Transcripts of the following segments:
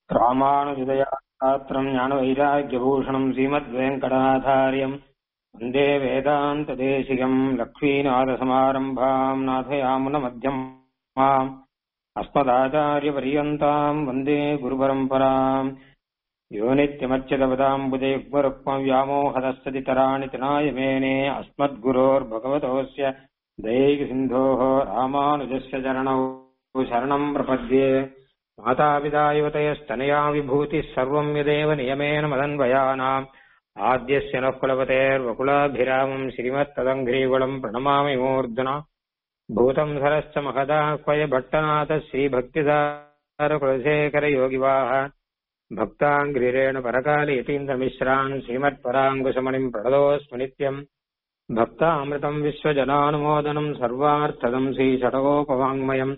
ராமானுஜதயாத்திரம் ஞானவைராக்கியபூஷணம் ஸ்ரீமத்வேங்கடநாதாரியம் வந்தே வேதாந்ததேசிகம் லக்ஷ்மீநாதசமாரம்பாம் நாதயாமுனமத்தியமாம் அஸ்மதாச்சாரியபரியந்தாம் வந்தே குருபரம்பராம் யோ நித்யமच्युतपदाम्बुजयुग्मरुक्मं व्यामोहदस्तदितराणि तनाय मेने अस्मद्गुरोर्भगवतोऽस्य दैकसिन्धोः रामानुजस्य चरणौ शरणम् प्रपद्ये मातापिता युवतयस्तनया विभूतिः सर्वम् यदेव नियमेन मदन्वयानाम् आद्यस्य नः कुलपतेर्वकुलाभिरामम् श्रीमत्तदङ्घ्रीकुलम् प्रणमामि मूर्धना भूतम् सरश्च महदाह्वय भट्टनाथ श्रीभक्तिसारकुलशेखरयोगिवाः भक्ताङ्घ्रिरेण परकाले यतीन्द्रमिश्रान् श्रीमत्पराङ्कुशमणिम् प्रणतोऽस्मि नित्यम् भक्तामृतम् विश्वजनानुमोदनम् सर्वार्थदम् श्रीषडगोपवाङ्मयम्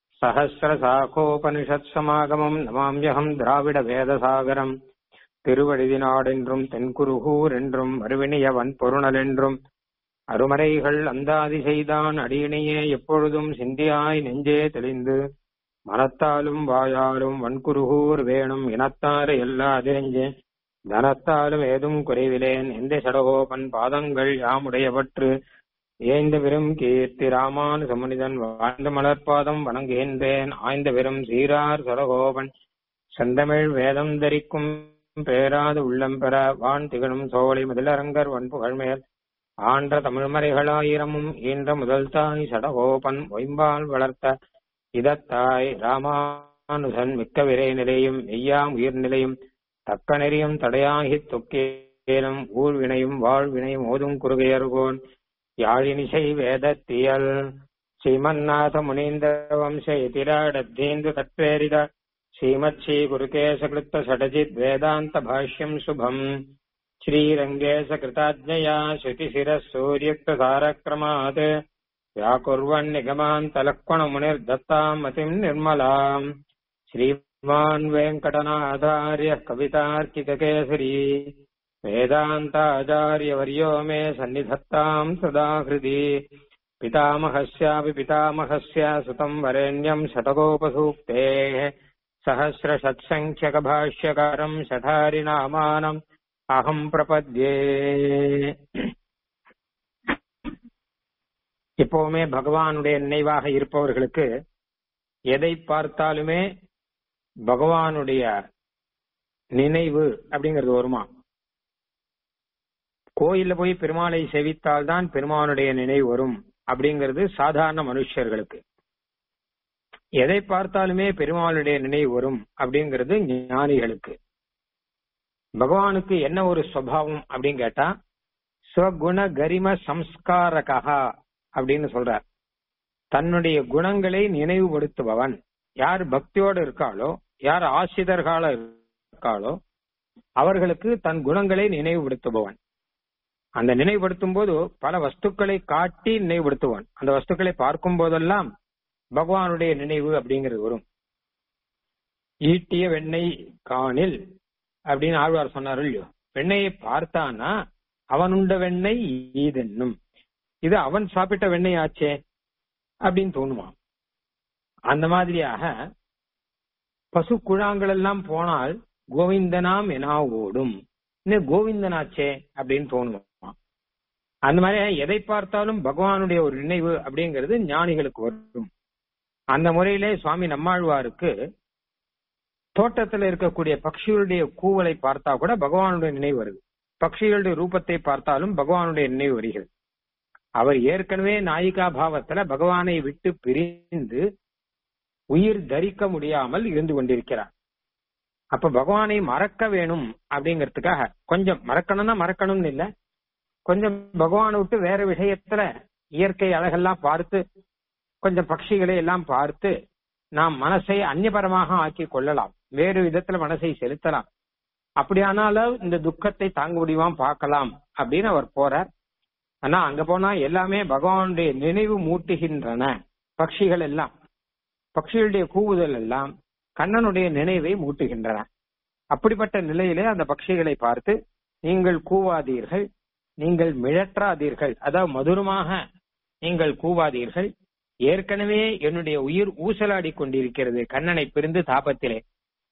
சஹசிரசாகோபனிஷத்சமாகமம் நமாமியகம் திராவிட வேதசாகரம் திருவழிதினாடென்றும் தென்குருகூர் என்றும் மறுவினியவன் பொருணல் என்றும் அருமறைகள் அந்தாதி செய்தான் அடியினையே எப்பொழுதும் சிந்தியாய் நெஞ்சே தெளிந்து மனத்தாலும் வாயாலும் வன்குருகூர் வேணும் இனத்தாறு எல்லா அதிரஞ்சே தனத்தாலும் ஏதும் குறைவிலேன் எந்த சடகோபன் பாதங்கள் யாமுடையவற்று ஏய்ந்த வெறும் கீர்த்தி ராமானு சமுனிதன் வாழ்ந்த மலர்பாதம் வணங்குகின்றேன் ஆய்ந்த வெறும் சீரார் சடகோபன் செந்தமிழ் வேதம் தரிக்கும் பேராது உள்ளம் பெற வான் திகழும் சோழி முதலரங்கர் வன்புகழ்மேல் ஆன்ற தமிழ்மறைகளாயிரமும் ஈன்ற முதல் தாய் சடகோபன் ஒய்ம்பால் வளர்த்த இதத்தாய் ராமானுசன் மிக்க விரை நிலையும் மெய்யாம் உயிர் நிலையும் தக்க நெறியும் தடையாகித் தொக்கேனும் ஊர் வினையும் வாழ்வினையும் ஓதும் குறுகையர்கோன் யாழினிசை வேதத்தியல் ஸ்ரீமன்னாத முனீந்திர வம்ச எதிராடத்தேந்து தத்வேரித ஸ்ரீமத் ஸ்ரீ குருகேசகிருத்த சடஜித் வேதாந்த பாஷ்யம் சுபம் ஸ்ரீரங்கேச கிருதாஜ்ஞயா ஸ்ருதிசிரः சூர்யுக்த சாரக்ரமாத் व्याकुर्वन् निगमान्तलक्ष्मणमुनिर्दत्ताम् मतिम् निर्मलाम् श्रीमान् वेङ्कटनाथार्यः कवितार्किककेसरी वेदान्ताचार्यवर्यो मे सन्निधत्ताम् सदा हृदि पितामहस्यापि पितामहस्य सुतम् वरेण्यम् शतकोपसूक्तेः सहस्रषट्सङ्ख्यकभाष्यकारम् शठारिनामानम् अहम् प्रपद्ये எப்பவுமே பகவானுடைய நினைவாக இருப்பவர்களுக்கு எதை பார்த்தாலுமே பகவானுடைய நினைவு அப்படிங்கிறது வருமா கோயில்ல போய் பெருமாளை செவித்தால்தான் பெருமானுடைய நினைவு வரும் அப்படிங்கிறது சாதாரண மனுஷர்களுக்கு எதை பார்த்தாலுமே பெருமாளுடைய நினைவு வரும் அப்படிங்கிறது ஞானிகளுக்கு பகவானுக்கு என்ன ஒரு சுவாவம் அப்படின்னு கேட்டா ஸ்வகுண கரிம சம்ஸ்காரகா அப்படின்னு சொல்றார் தன்னுடைய குணங்களை நினைவுபடுத்துபவன் யார் பக்தியோடு இருக்காளோ யார் ஆசிரியர்களால இருக்காளோ அவர்களுக்கு தன் குணங்களை நினைவுபடுத்துபவன் அந்த நினைவுபடுத்தும் போது பல வஸ்துக்களை காட்டி நினைவுபடுத்துவான் அந்த வஸ்துக்களை பார்க்கும் போதெல்லாம் பகவானுடைய நினைவு அப்படிங்கிறது வரும் ஈட்டிய வெண்ணெய் காணில் அப்படின்னு ஆழ்வார் சொன்னார் இல்லையோ வெண்ணையை பார்த்தானா அவன் உண்ட வெண்ணெய் ஈதென்னும் இது அவன் சாப்பிட்ட வெண்ணெய் ஆச்சே அப்படின்னு தோணுமா அந்த மாதிரியாக பசு குழாங்கள் எல்லாம் போனால் கோவிந்தனாம் எனா ஓடும் இன்னும் கோவிந்தனாச்சே அப்படின்னு தோணுமா அந்த மாதிரி எதை பார்த்தாலும் பகவானுடைய ஒரு நினைவு அப்படிங்கிறது ஞானிகளுக்கு வரும் அந்த முறையிலே சுவாமி நம்மாழ்வாருக்கு தோட்டத்தில் இருக்கக்கூடிய பக்ஷிகளுடைய கூவலை பார்த்தா கூட பகவானுடைய நினைவு வருது பக்ஷிகளுடைய ரூபத்தை பார்த்தாலும் பகவானுடைய நினைவு வருகிறது அவர் ஏற்கனவே நாயிகா பாவத்துல பகவானை விட்டு பிரிந்து உயிர் தரிக்க முடியாமல் இருந்து கொண்டிருக்கிறார் அப்ப பகவானை மறக்க வேணும் அப்படிங்கறதுக்காக கொஞ்சம் மறக்கணும்னா மறக்கணும்னு இல்ல கொஞ்சம் பகவானை விட்டு வேற விஷயத்துல இயற்கை அழகெல்லாம் பார்த்து கொஞ்சம் பட்சிகளை எல்லாம் பார்த்து நாம் மனசை அந்நியபரமாக ஆக்கி கொள்ளலாம் வேறு விதத்துல மனசை செலுத்தலாம் அப்படியானாலும் இந்த துக்கத்தை தாங்க முடியுமா பார்க்கலாம் அப்படின்னு அவர் போறார் ஆனா அங்க போனா எல்லாமே பகவானுடைய நினைவு மூட்டுகின்றன பட்சிகள் எல்லாம் பட்சிகளுடைய கூவுதல் எல்லாம் கண்ணனுடைய நினைவை மூட்டுகின்றன அப்படிப்பட்ட நிலையிலே அந்த பட்சிகளை பார்த்து நீங்கள் கூவாதீர்கள் நீங்கள் மிழற்றாதீர்கள் அதாவது மதுரமாக நீங்கள் கூவாதீர்கள் ஏற்கனவே என்னுடைய உயிர் ஊசலாடி கொண்டிருக்கிறது கண்ணனை பிரிந்து தாபத்திலே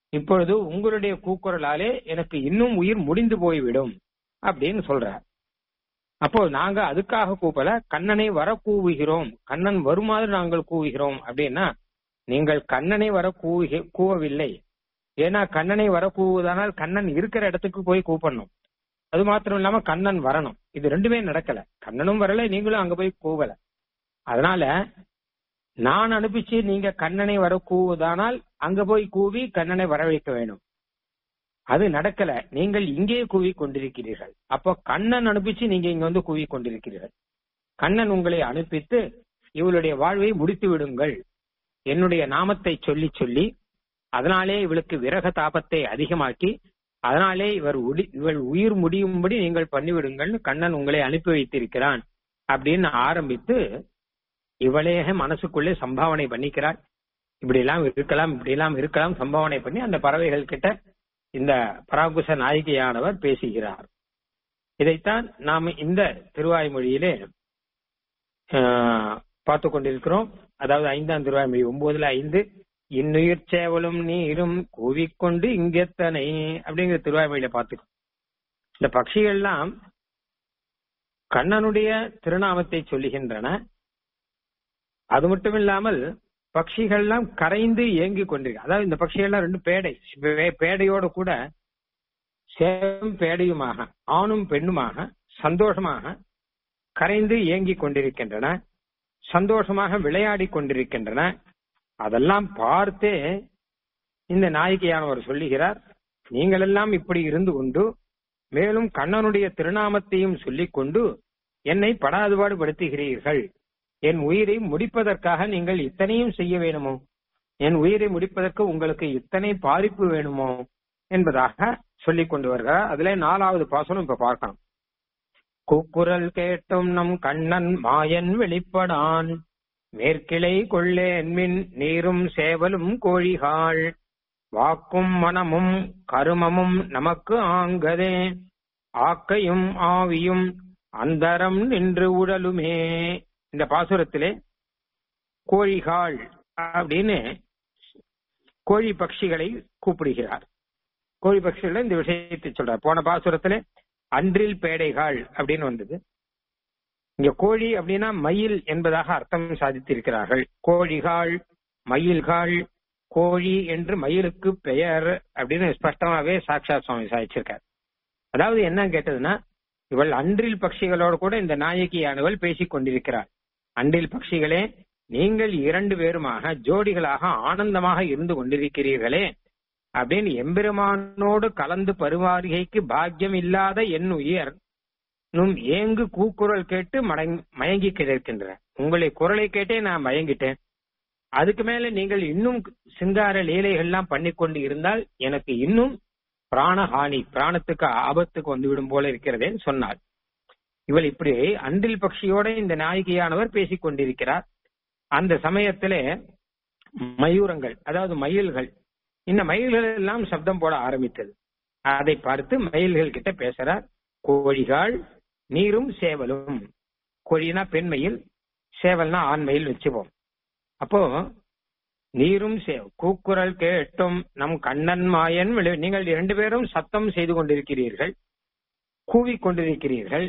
இப்பொழுது உங்களுடைய கூக்குரலாலே எனக்கு இன்னும் உயிர் முடிந்து போய்விடும் அப்படின்னு சொல்றார் அப்போ நாங்க அதுக்காக கூப்பல கண்ணனை வர கூவுகிறோம் கண்ணன் வருமாறு நாங்கள் கூவுகிறோம் அப்படின்னா நீங்கள் கண்ணனை வர கூவுக கூவவில்லை ஏன்னா கண்ணனை வர கூவுவதானால் கண்ணன் இருக்கிற இடத்துக்கு போய் கூப்பிடணும் அது மாத்திரம் இல்லாம கண்ணன் வரணும் இது ரெண்டுமே நடக்கல கண்ணனும் வரல நீங்களும் அங்க போய் கூவல அதனால நான் அனுப்பிச்சு நீங்க கண்ணனை வர கூவுதானால் அங்க போய் கூவி கண்ணனை வர வைக்க வேணும் அது நடக்கல நீங்கள் இங்கே கூவி கொண்டிருக்கிறீர்கள் அப்போ கண்ணன் அனுப்பிச்சு நீங்க இங்க வந்து கூவி கொண்டிருக்கிறீர்கள் கண்ணன் உங்களை அனுப்பித்து இவளுடைய வாழ்வை முடித்து விடுங்கள் என்னுடைய நாமத்தை சொல்லி சொல்லி அதனாலே இவளுக்கு விரக தாபத்தை அதிகமாக்கி அதனாலே இவர் உடி- இவள் உயிர் முடியும்படி நீங்கள் பண்ணிவிடுங்கள்னு கண்ணன் உங்களை அனுப்பி வைத்திருக்கிறான் அப்படின்னு ஆரம்பித்து இவளே மனசுக்குள்ளே சம்பாவனை பண்ணிக்கிறாள் இப்படி எல்லாம் இருக்கலாம் இப்படி எல்லாம் இருக்கலாம் சம்பாவனை பண்ணி அந்த பறவைகள் கிட்ட இந்த பராகுச நாயகியானவர் பேசுகிறார் இதைத்தான் நாம் இந்த திருவாய்மொழியிலே பார்த்து கொண்டிருக்கிறோம் அதாவது ஐந்தாம் திருவாய்மொழி ஒன்பதுல ஐந்து இன்னுயிர் சேவலும் நீரும் கூவிக்கொண்டு இங்கெத்தனை அப்படிங்கிற திருவாய்மொழியில பார்த்துக்கோ இந்த பட்சிகள்லாம் கண்ணனுடைய திருநாமத்தை சொல்லுகின்றன அது மட்டும் இல்லாமல் பட்சிகள்லாம் கரைந்து ஏங்கி கொண்டிருக்கு அதாவது இந்த பட்சிகள்லாம் ரெண்டு பேடை பே- பேடையோட கூட சேவும் பேடையுமாக ஆணும் பெண்ணுமாக சந்தோஷமாக கரைந்து ஏங்கி கொண்டிருக்கின்றன சந்தோஷமாக விளையாடி கொண்டிருக்கின்றன அதெல்லாம் பார்த்தே இந்த நாயகியானவர் சொல்லுகிறார் நீங்கள் எல்லாம் இப்படி இருந்து கொண்டு மேலும் கண்ணனுடைய திருநாமத்தையும் சொல்லிக் கொண்டு என்னை படாதுபாடு படுத்துகிறீர்கள் என் உயிரை முடிப்பதற்காக நீங்கள் இத்தனையும் செய்ய வேணுமோ என் உயிரை முடிப்பதற்கு உங்களுக்கு இத்தனை பாதிப்பு வேணுமோ என்பதாக சொல்லிக் கொண்டு வருகிறார் அதுல நாலாவது பாசனம் இப்ப பார்க்கலாம் கூக்குரல் கேட்டும் நம் கண்ணன் மாயன் வெளிப்படான் மேற்கிளை கொள்ளேன் மின் நீரும் சேவலும் கோழிகாள் வாக்கும் மனமும் கருமமும் நமக்கு ஆங்கதே ஆக்கையும் ஆவியும் அந்தரம் நின்று உடலுமே இந்த பாசுரத்திலே கோழிகாள் அப்படின்னு கோழி பட்சிகளை கூப்பிடுகிறார் கோழி பட்சிகளை இந்த விஷயத்தை சொல்றார் போன பாசுரத்திலே அன்றில் பேடைகாள் அப்படின்னு வந்தது இங்க கோழி அப்படின்னா மயில் என்பதாக அர்த்தம் சாதித்திருக்கிறார்கள் கோழிகாள் மயில்காள் கோழி என்று மயிலுக்கு பெயர் அப்படின்னு ஸ்பஷ்டமாவே சாட்சாத் சுவாமி சாதிச்சிருக்கார் அதாவது என்ன கேட்டதுன்னா இவள் அன்றில் பட்சிகளோடு கூட இந்த நாயகியானவள் பேசிக் கொண்டிருக்கிறாள் அன்றில் பட்சிகளே நீங்கள் இரண்டு பேருமாக ஜோடிகளாக ஆனந்தமாக இருந்து கொண்டிருக்கிறீர்களே அப்படின்னு எம்பெருமானோடு கலந்து பருவாரிகைக்கு பாக்கியம் இல்லாத என் உயர் நும் ஏங்கு கூக்குரல் கேட்டு மடங்- மயங்கி கிடக்கின்ற உங்களை குரலை கேட்டே நான் மயங்கிட்டேன் அதுக்கு மேல நீங்கள் இன்னும் சிங்கார லீலைகள்லாம் பண்ணி கொண்டு இருந்தால் எனக்கு இன்னும் பிராணஹானி பிராணத்துக்கு ஆபத்துக்கு வந்துவிடும் போல இருக்கிறதேன்னு சொன்னாள் இவள் இப்படி அன்றில் பட்சியோட இந்த நாயகியானவர் பேசிக் கொண்டிருக்கிறார் அந்த சமயத்திலே மயூரங்கள் அதாவது மயில்கள் இந்த மயில்கள் எல்லாம் சப்தம் போட ஆரம்பித்தது அதை பார்த்து மயில்கள் கிட்ட பேசுறார் கோழிகள் நீரும் சேவலும் கோழினா பெண்மயில் சேவல்னா ஆண்மயில் வச்சுப்போம் அப்போ நீரும் சே- கூக்குரல் கேட்டும் நம் கண்ணன் மாயன் விளை- நீங்கள் இரண்டு பேரும் சத்தம் செய்து கொண்டிருக்கிறீர்கள் கூவிக் கொண்டிருக்கிறீர்கள்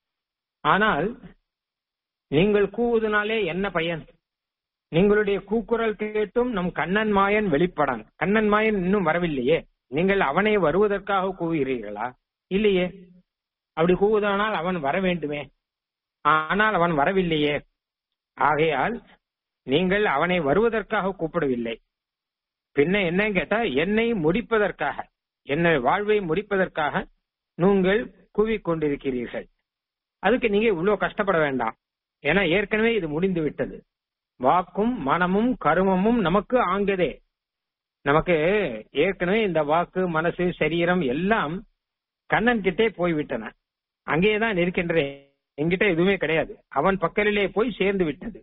ஆனால் நீங்கள் கூவுவதனாலே என்ன பயன் நீங்களுடைய கூக்குரல் கேட்டும் நம் கண்ணன் மாயன் வெளிப்படான் கண்ணன் மாயன் இன்னும் வரவில்லையே நீங்கள் அவனை வருவதற்காக கூவுகிறீர்களா இல்லையே அப்படி கூவுதானால் அவன் வர வேண்டுமே ஆனால் அவன் வரவில்லையே ஆகையால் நீங்கள் அவனை வருவதற்காக கூப்பிடவில்லை பின்ன என்ன கேட்டா என்னை முடிப்பதற்காக என்னை வாழ்வை முடிப்பதற்காக நீங்கள் கூவிக்கொண்டிருக்கிறீர்கள் அதுக்கு நீங்க இவ்வளவு கஷ்டப்பட வேண்டாம் ஏன்னா ஏற்கனவே இது முடிந்து விட்டது வாக்கும் மனமும் கருமமும் நமக்கு ஆங்கதே நமக்கு ஏற்கனவே இந்த வாக்கு மனசு சரீரம் எல்லாம் கண்ணன் கிட்டே போய்விட்டன அங்கேயேதான் இருக்கின்ற என்கிட்ட எதுவுமே கிடையாது அவன் பக்கலிலே போய் சேர்ந்து விட்டது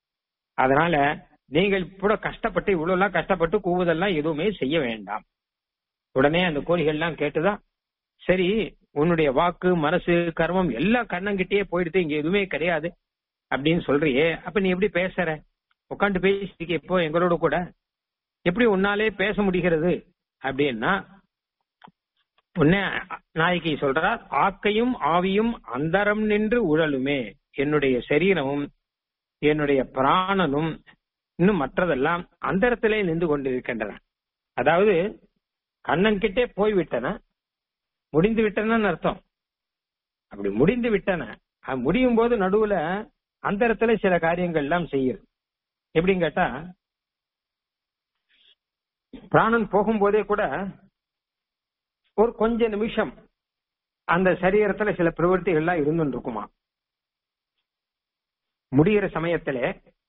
அதனால நீங்கள் கூட கஷ்டப்பட்டு இவ்வளவு எல்லாம் கஷ்டப்பட்டு கூவுதெல்லாம் எதுவுமே செய்ய வேண்டாம் உடனே அந்த கோழிகள்லாம் கேட்டுதான் சரி உன்னுடைய வாக்கு மனசு கர்மம் எல்லாம் கண்ணங்கிட்டயே போயிடுது இங்க எதுவுமே கிடையாது அப்படின்னு சொல்றியே அப்ப நீ எப்படி பேசுற உட்காந்து பேசிக்க இப்போ எங்களோட கூட எப்படி உன்னாலே பேச முடிகிறது அப்படின்னா உன்ன நாயகி சொல்றார் ஆக்கையும் ஆவியும் அந்தரம் நின்று உழலுமே என்னுடைய சரீரமும் என்னுடைய பிராணனும் இன்னும் மற்றதெல்லாம் அந்தரத்திலே நின்று கொண்டிருக்கின்றன அதாவது கண்ணன் கிட்டே போய்விட்டன முடிந்து விட்டனன்னு அர்த்தம் அப்படி முடிந்து விட்டன அது முடியும் போது நடுவுல அந்தரத்துல சில காரியங்கள் எல்லாம் செய்யுது எப்படின்னு கேட்டா பிராணன் போகும்போதே கூட ஒரு கொஞ்ச நிமிஷம் அந்த சரீரத்துல சில பிரவருத்திகள்லாம் இருந்துட்டு இருக்குமா முடிகிற சமயத்திலே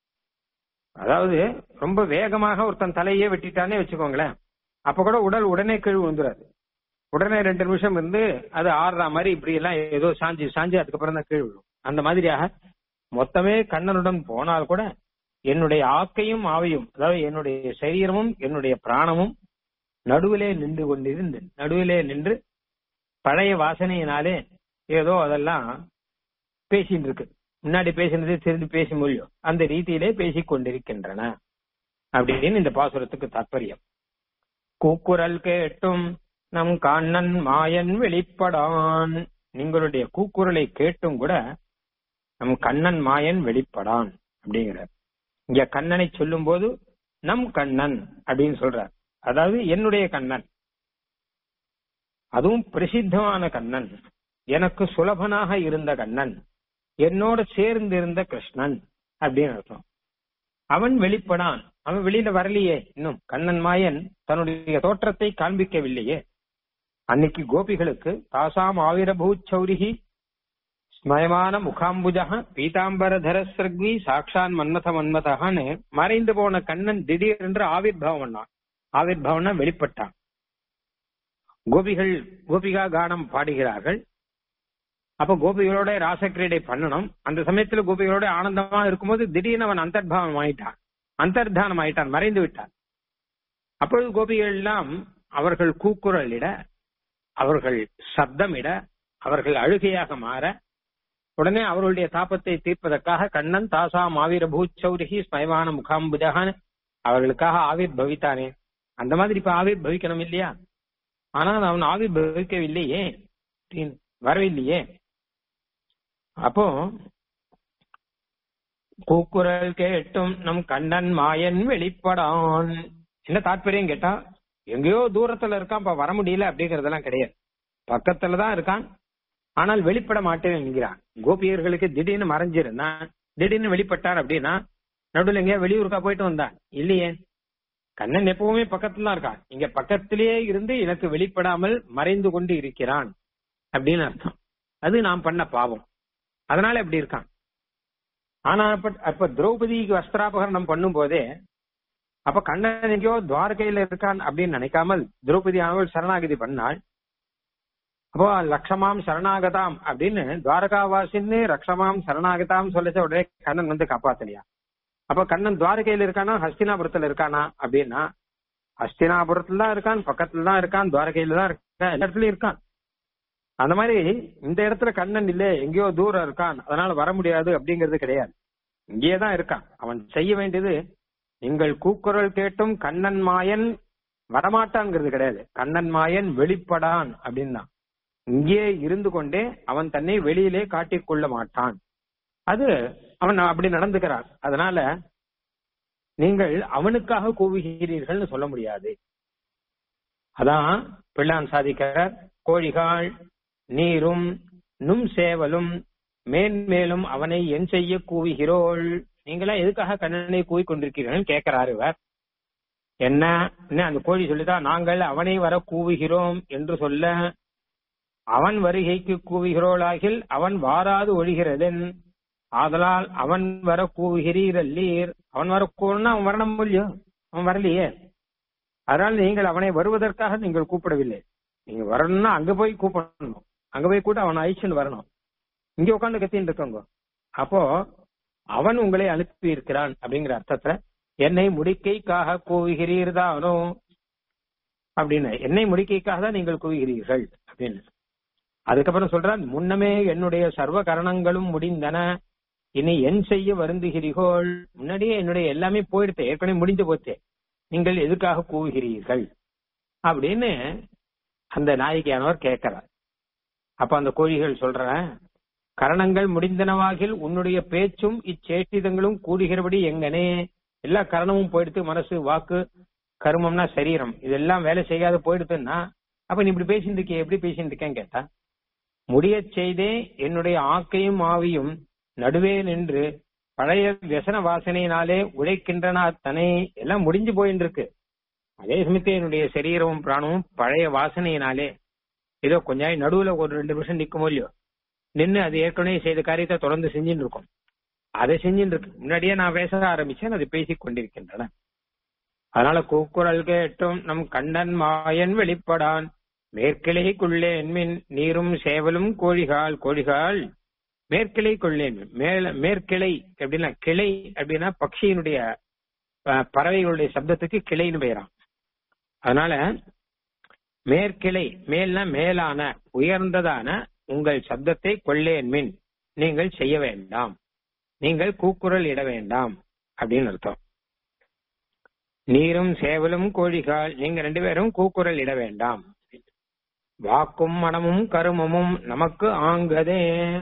அதாவது ரொம்ப வேகமாக ஒருத்தன் தலையே வெட்டிட்டானே வச்சுக்கோங்களேன் அப்ப கூட உடல் உடனே கீழ் விழுந்துராது உடனே ரெண்டு நிமிஷம் இருந்து அது ஆடுற மாதிரி இப்படி எல்லாம் ஏதோ சாஞ்சு சாஞ்சு அதுக்கப்புறம் தான் கீழ் விழும் அந்த மாதிரியாக மொத்தமே கண்ணனுடன் போனால் கூட என்னுடைய ஆக்கையும் ஆவையும் அதாவது என்னுடைய சரீரமும் என்னுடைய பிராணமும் நடுவிலே நின்று கொண்டிருந்து நடுவிலே நின்று பழைய வாசனையினாலே ஏதோ அதெல்லாம் பேசிட்டு இருக்கு முன்னாடி பேசினது திரும்பி பேச முடியும் அந்த ரீதியிலே பேசிக் கொண்டிருக்கின்றன அப்படின்னு இந்த பாசுரத்துக்கு தாற்பயம் கூக்குரல் கேட்டும் நம் கண்ணன் மாயன் வெளிப்படான் நீங்களுடைய கூக்குரலை கேட்டும் கூட நம் கண்ணன் மாயன் வெளிப்படான் அப்படிங்கிறார் இங்க கண்ணனை சொல்லும் போது நம் கண்ணன் அப்படின்னு சொல்றார் அதாவது என்னுடைய கண்ணன் அதுவும் பிரசித்தமான கண்ணன் எனக்கு சுலபனாக இருந்த கண்ணன் என்னோட சேர்ந்து இருந்த கிருஷ்ணன் அப்படின்னு அர்த்தம் அவன் வெளிப்படான் அவன் வெளியில வரலையே இன்னும் கண்ணன் மாயன் தன்னுடைய தோற்றத்தை காண்பிக்கவில்லையே அன்னைக்கு கோபிகளுக்கு தாசாம் ஆவிரபூத் சௌரிகி ஸ்மயமான முகாம்புஜா பீதாம்பரதர சர்வி சாக்ஷான் மன்மத மன்மதகான்னு மறைந்து போன கண்ணன் திடீரென்று ஆவிர்வாவம் பண்ணான் ஆவிர்வாவம்னா வெளிப்பட்டான் கோபிகள் கோபிகா கானம் பாடுகிறார்கள் அப்ப கோபிகளோட ராசக்கிரீடை பண்ணணும் அந்த சமயத்துல கோபிகளோட ஆனந்தமா இருக்கும்போது திடீர்னு அவன் அந்தர்பாவம் ஆயிட்டான் அந்தர்தானம் ஆயிட்டான் மறைந்து விட்டான் அப்பொழுது கோபிகள் எல்லாம் அவர்கள் கூக்குரலிட அவர்கள் சப்தமிட அவர்கள் அழுகையாக மாற உடனே அவர்களுடைய தாபத்தை தீர்ப்பதற்காக கண்ணன் தாசா மாவீர பூச்சௌரிகி ஸ்மயமான முகாம்புஜகான் அவர்களுக்காக ஆவிர் பவித்தானே அந்த மாதிரி இப்ப ஆவிர் பவிக்கணும் இல்லையா ஆனால் அவன் ஆவிர் பவிக்கவில்லையே வரவில்லையே அப்போ கூக்குரல் கேட்டும் நம் கண்ணன் மாயன் வெளிப்படான் என்ன தாற்பயம் கேட்டா எங்கேயோ தூரத்துல இருக்கான் இப்ப வர முடியல அப்படிங்கறதெல்லாம் கிடையாது பக்கத்துலதான் இருக்கான் ஆனால் வெளிப்பட மாட்டேன் என்கிறான் கோபியர்களுக்கு திடீர்னு மறைஞ்சிருந்தான் திடீர்னு வெளிப்பட்டார் அப்படின்னா நடுவில் எங்கேயா வெளியூருக்கா போயிட்டு வந்தான் இல்லையே கண்ணன் எப்பவுமே பக்கத்துல தான் இருக்கான் இங்க பக்கத்திலேயே இருந்து எனக்கு வெளிப்படாமல் மறைந்து கொண்டு இருக்கிறான் அப்படின்னு அர்த்தம் அது நாம் பண்ண பாவம் அதனால எப்படி இருக்கான் ஆனா அப்ப அப்ப திரௌபதிக்கு வஸ்திராபகரணம் பண்ணும் போதே அப்ப கண்ணன் எங்கேயோ துவாரகையில இருக்கான் அப்படின்னு நினைக்காமல் திரௌபதி ஆனவள் சரணாகதி பண்ணாள் அப்போ லக்ஷமாம் சரணாகதாம் அப்படின்னு துவாரகாவாசின்னு ரக்ஷமாம் சரணாகதாம் சொல்லச்ச உடனே கண்ணன் வந்து காப்பாத்தலையா அப்ப கண்ணன் துவாரகையில இருக்கானா ஹஸ்தினாபுரத்துல இருக்கானா அப்படின்னா ஹஸ்தினாபுரத்துல தான் இருக்கான் பக்கத்துல தான் இருக்கான் துவாரகையில தான் இருக்கான் எல்லா இடத்துலயும் இருக்கான் அந்த மாதிரி இந்த இடத்துல கண்ணன் இல்ல எங்கேயோ தூரம் இருக்கான் அதனால வர முடியாது அப்படிங்கிறது கிடையாது இங்கேயே தான் இருக்கான் அவன் செய்ய வேண்டியது நீங்கள் கூக்குரல் கேட்டும் கண்ணன் மாயன் வரமாட்டான்ங்கிறது கிடையாது கண்ணன் மாயன் வெளிப்படான் அப்படின்னா இங்கே இருந்து கொண்டே அவன் தன்னை வெளியிலே காட்டிக்கொள்ள மாட்டான் அது அவன் அப்படி நடந்துக்கிறான் அதனால நீங்கள் அவனுக்காக கூவுகிறீர்கள்னு சொல்ல முடியாது அதான் பிள்ளான் சாதிக்கிறார் கோழிகாள் நீரும் நும் சேவலும் மேன்மேலும் அவனை என் செய்ய கூவுகிறோள் நீங்களா எதுக்காக கண்ணனை கூவி கொண்டிருக்கிறீர்கள் கேட்கிறாரு இவர் என்ன அந்த கோழி சொல்லிதான் நாங்கள் அவனை வர கூவுகிறோம் என்று சொல்ல அவன் வருகைக்கு கூவுகிறோளாகில் அவன் வாராது ஒழிகிறதன் ஆதலால் அவன் வர கூவுகிறீரல்லீர் அவன் வர கூறனா அவன் வரணும் இல்லையோ அவன் வரலையே அதனால் நீங்கள் அவனை வருவதற்காக நீங்கள் கூப்பிடவில்லை நீங்க வரணும்னா அங்க போய் கூப்பிடணும் அங்க போய் கூட அவன் அழிச்சுன்னு வரணும் இங்க உட்காந்து கத்தின்னு இருக்கோங்க அப்போ அவன் உங்களை அனுப்பி இருக்கிறான் அப்படிங்கிற அர்த்தத்துல என்னை முடிக்கைக்காக கூவுகிறீர்தானோ அப்படின்னு என்னை முடிக்கைக்காக தான் நீங்கள் கூவுகிறீர்கள் அப்படின்னு அதுக்கப்புறம் சொல்றான் முன்னமே என்னுடைய சர்வ கரணங்களும் முடிந்தன இனி என் செய்ய வருந்துகிறீர்கள் முன்னாடியே என்னுடைய எல்லாமே போயிடுத்து ஏற்கனவே முடிந்து போச்சே நீங்கள் எதுக்காக கூவுகிறீர்கள் அப்படின்னு அந்த நாயகியானவர் கேட்கிறார் அப்ப அந்த கோழிகள் சொல்ற கரணங்கள் முடிந்தனவாகில் உன்னுடைய பேச்சும் இச்சேட்டிதங்களும் கூடுகிறபடி எங்கனே எல்லா கரணமும் போயிடுத்து மனசு வாக்கு கருமம்னா சரீரம் இதெல்லாம் வேலை செய்யாத போயிடுதுன்னா அப்ப நீ இப்படி பேசிட்டு இருக்கே எப்படி பேசிட்டு இருக்கேன்னு கேட்டா முடிய செய்தே என்னுடைய ஆக்கையும் ஆவியும் நடுவே நின்று பழைய व्यசன வாசனையினாலே உழைக்கின்றன அத்தனை எல்லாம் முடிஞ்சு போயின்னு இருக்கு அதே சமயத்தில் என்னுடைய சரீரமும் பிராணமும் பழைய வாசனையினாலே ஏதோ கொஞ்சம் நடுவுல ஒரு ரெண்டு நிமிஷம் நிக்குமோ இல்லையோ நின்று அது ஏற்கனவே செய்த காரியத்தை தொடர்ந்து செஞ்சுட்டு இருக்கும் அதை செஞ்சுட்டு இருக்கு முன்னாடியே நான் பேச ஆரம்பிச்சேன் அது பேசிக் கொண்டிருக்கின்றன அதனால கூக்குரல் கேட்டும் நம் கண்ணன் மாயன் வெளிப்படான் மேற்கிளைக்குள்ளே என்மின் நீரும் சேவலும் கோழிகால் கோழிகால் மேற்கிளை கொள்ளேன் மேல மேற்கிளை அப்படின்னா கிளை அப்படின்னா பக்ஷியினுடைய அஹ், பறவைகளுடைய சப்தத்துக்கு கிளைன்னு பெயராம் அதனால மேற்கிளை மேல்னா மேலான உயர்ந்ததான உங்கள் சப்தத்தை கொள்ளேன் மின் நீங்கள் செய்ய வேண்டாம் நீங்கள் கூக்குரல் இட வேண்டாம் அப்படின்னு அர்த்தம் நீரும் சேவலும் கோழிகால் நீங்க ரெண்டு பேரும் கூக்குரல் இட வேண்டாம் வாக்கும் மனமும் கருமமும் நமக்கு ஆங்கதே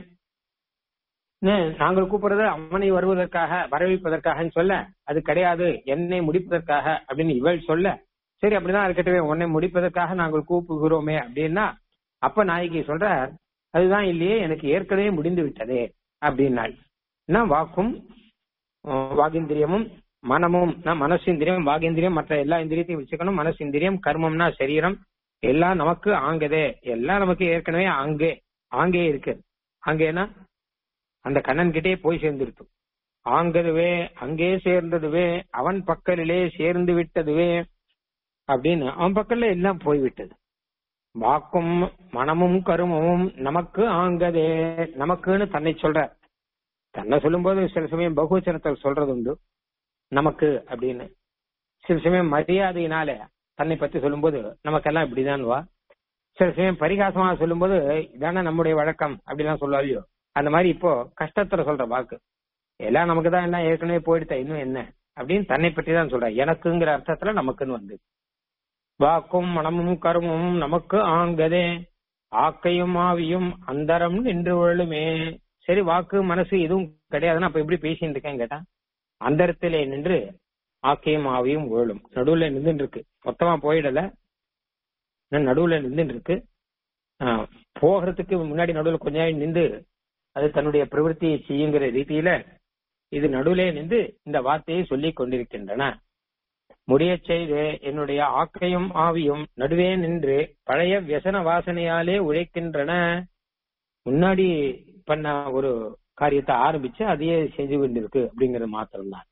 நே- நாங்கள் கூப்பிடுறது அவனை வருவதற்காக வரவேற்பதற்காகன்னு சொல்ல அது கிடையாது என்னை முடிப்பதற்காக அப்படின்னு இவள் சொல்ல சரி அப்படிதான் இருக்கட்டவே உன்னை முடிப்பதற்காக நாங்கள் கூப்பிடுகிறோமே அப்படின்னா அப்ப நாயகி சொல்ற அதுதான் இல்லையே எனக்கு ஏற்கனவே முடிந்து விட்டதே அப்படின்னாள் என்ன வாக்கும் அஹ், வாகிந்திரியமும் மனமும் நான் மனசிந்திரியம் வாகேந்திரியம் மற்ற எல்லா இந்திரியத்தையும் வச்சுக்கணும் மனசிந்திரியம் கர்மம்னா சரீரம் எல்லாம் நமக்கு ஆங்கதே எல்லாம் நமக்கு ஏற்கனவே அங்கே ஆங்கே இருக்கு அங்கேனா அந்த கண்ணன் கிட்டே போய் சேர்ந்துருத்து ஆங்கதுவே அங்கே சேர்ந்ததுவே அவன் பக்கலிலே சேர்ந்து விட்டதுவே அப்படின்னு அவன் பக்கத்துல எல்லாம் போய்விட்டது வாக்கும் மனமும் கருமமும் நமக்கு ஆங்கதே நமக்குன்னு தன்னை சொல்ற தன்னை சொல்லும்போது சில சமயம் பகுவச்சனத்தில் சொல்றது உண்டு நமக்கு அப்படின்னு சில சமயம் மரியாதையினால தன்னை பத்தி சொல்லும்போது நமக்கெல்லாம் இப்படிதான் வா சில சமயம் பரிகாசமா சொல்லும்போது இதானே நம்முடைய வழக்கம் அப்படிலாம் சொல்லுவாளியோ அந்த மாதிரி இப்போ கஷ்டத்துல சொல்ற வாக்கு எல்லாம் நமக்கு தான் எல்லாம் ஏற்கனவே போயிடுத்த இன்னும் என்ன அப்படின்னு தன்னை பற்றி தான் சொல்ற எனக்குங்கிற அர்த்தத்துல நமக்குன்னு வந்து வாக்கும் மனமும் கருமும் நமக்கு ஆங்கதே ஆக்கையும் ஆவியும் அந்தரம் நின்று விழுமே சரி வாக்கு மனசு எதுவும் கிடையாதுன்னா அப்ப எப்படி பேசிட்டு இருக்கேன் கேட்டா அந்தரத்திலே நின்று ஆக்கையும் ஆவியும் உழலும் நடுவுல நின்றுட்டு இருக்கு மொத்தமா போயிடல இன்னும் நடுவுல நின்றுட்டு இருக்கு ஆஹ், போகிறதுக்கு முன்னாடி நடுவுல கொஞ்ச நேரம் நின்று அது தன்னுடைய பிரவൃத்தியை செய்யுங்கிற ரீதியில இது நடுவிலே நின்று இந்த வார்த்தையை சொல்லிக் கொண்டிருக்கின்றன முடியச் செய்து என்னுடைய ஆக்கையும் ஆவியும் நடுவே நின்று பழைய வியசன வாசனையாலே உழைக்கின்றன முன்னாடி பண்ண ஒரு காரியத்தை ஆரம்பிச்சு அதையே செஞ்சு கொண்டிருக்கு அப்படிங்கறது மாத்திரம்தான்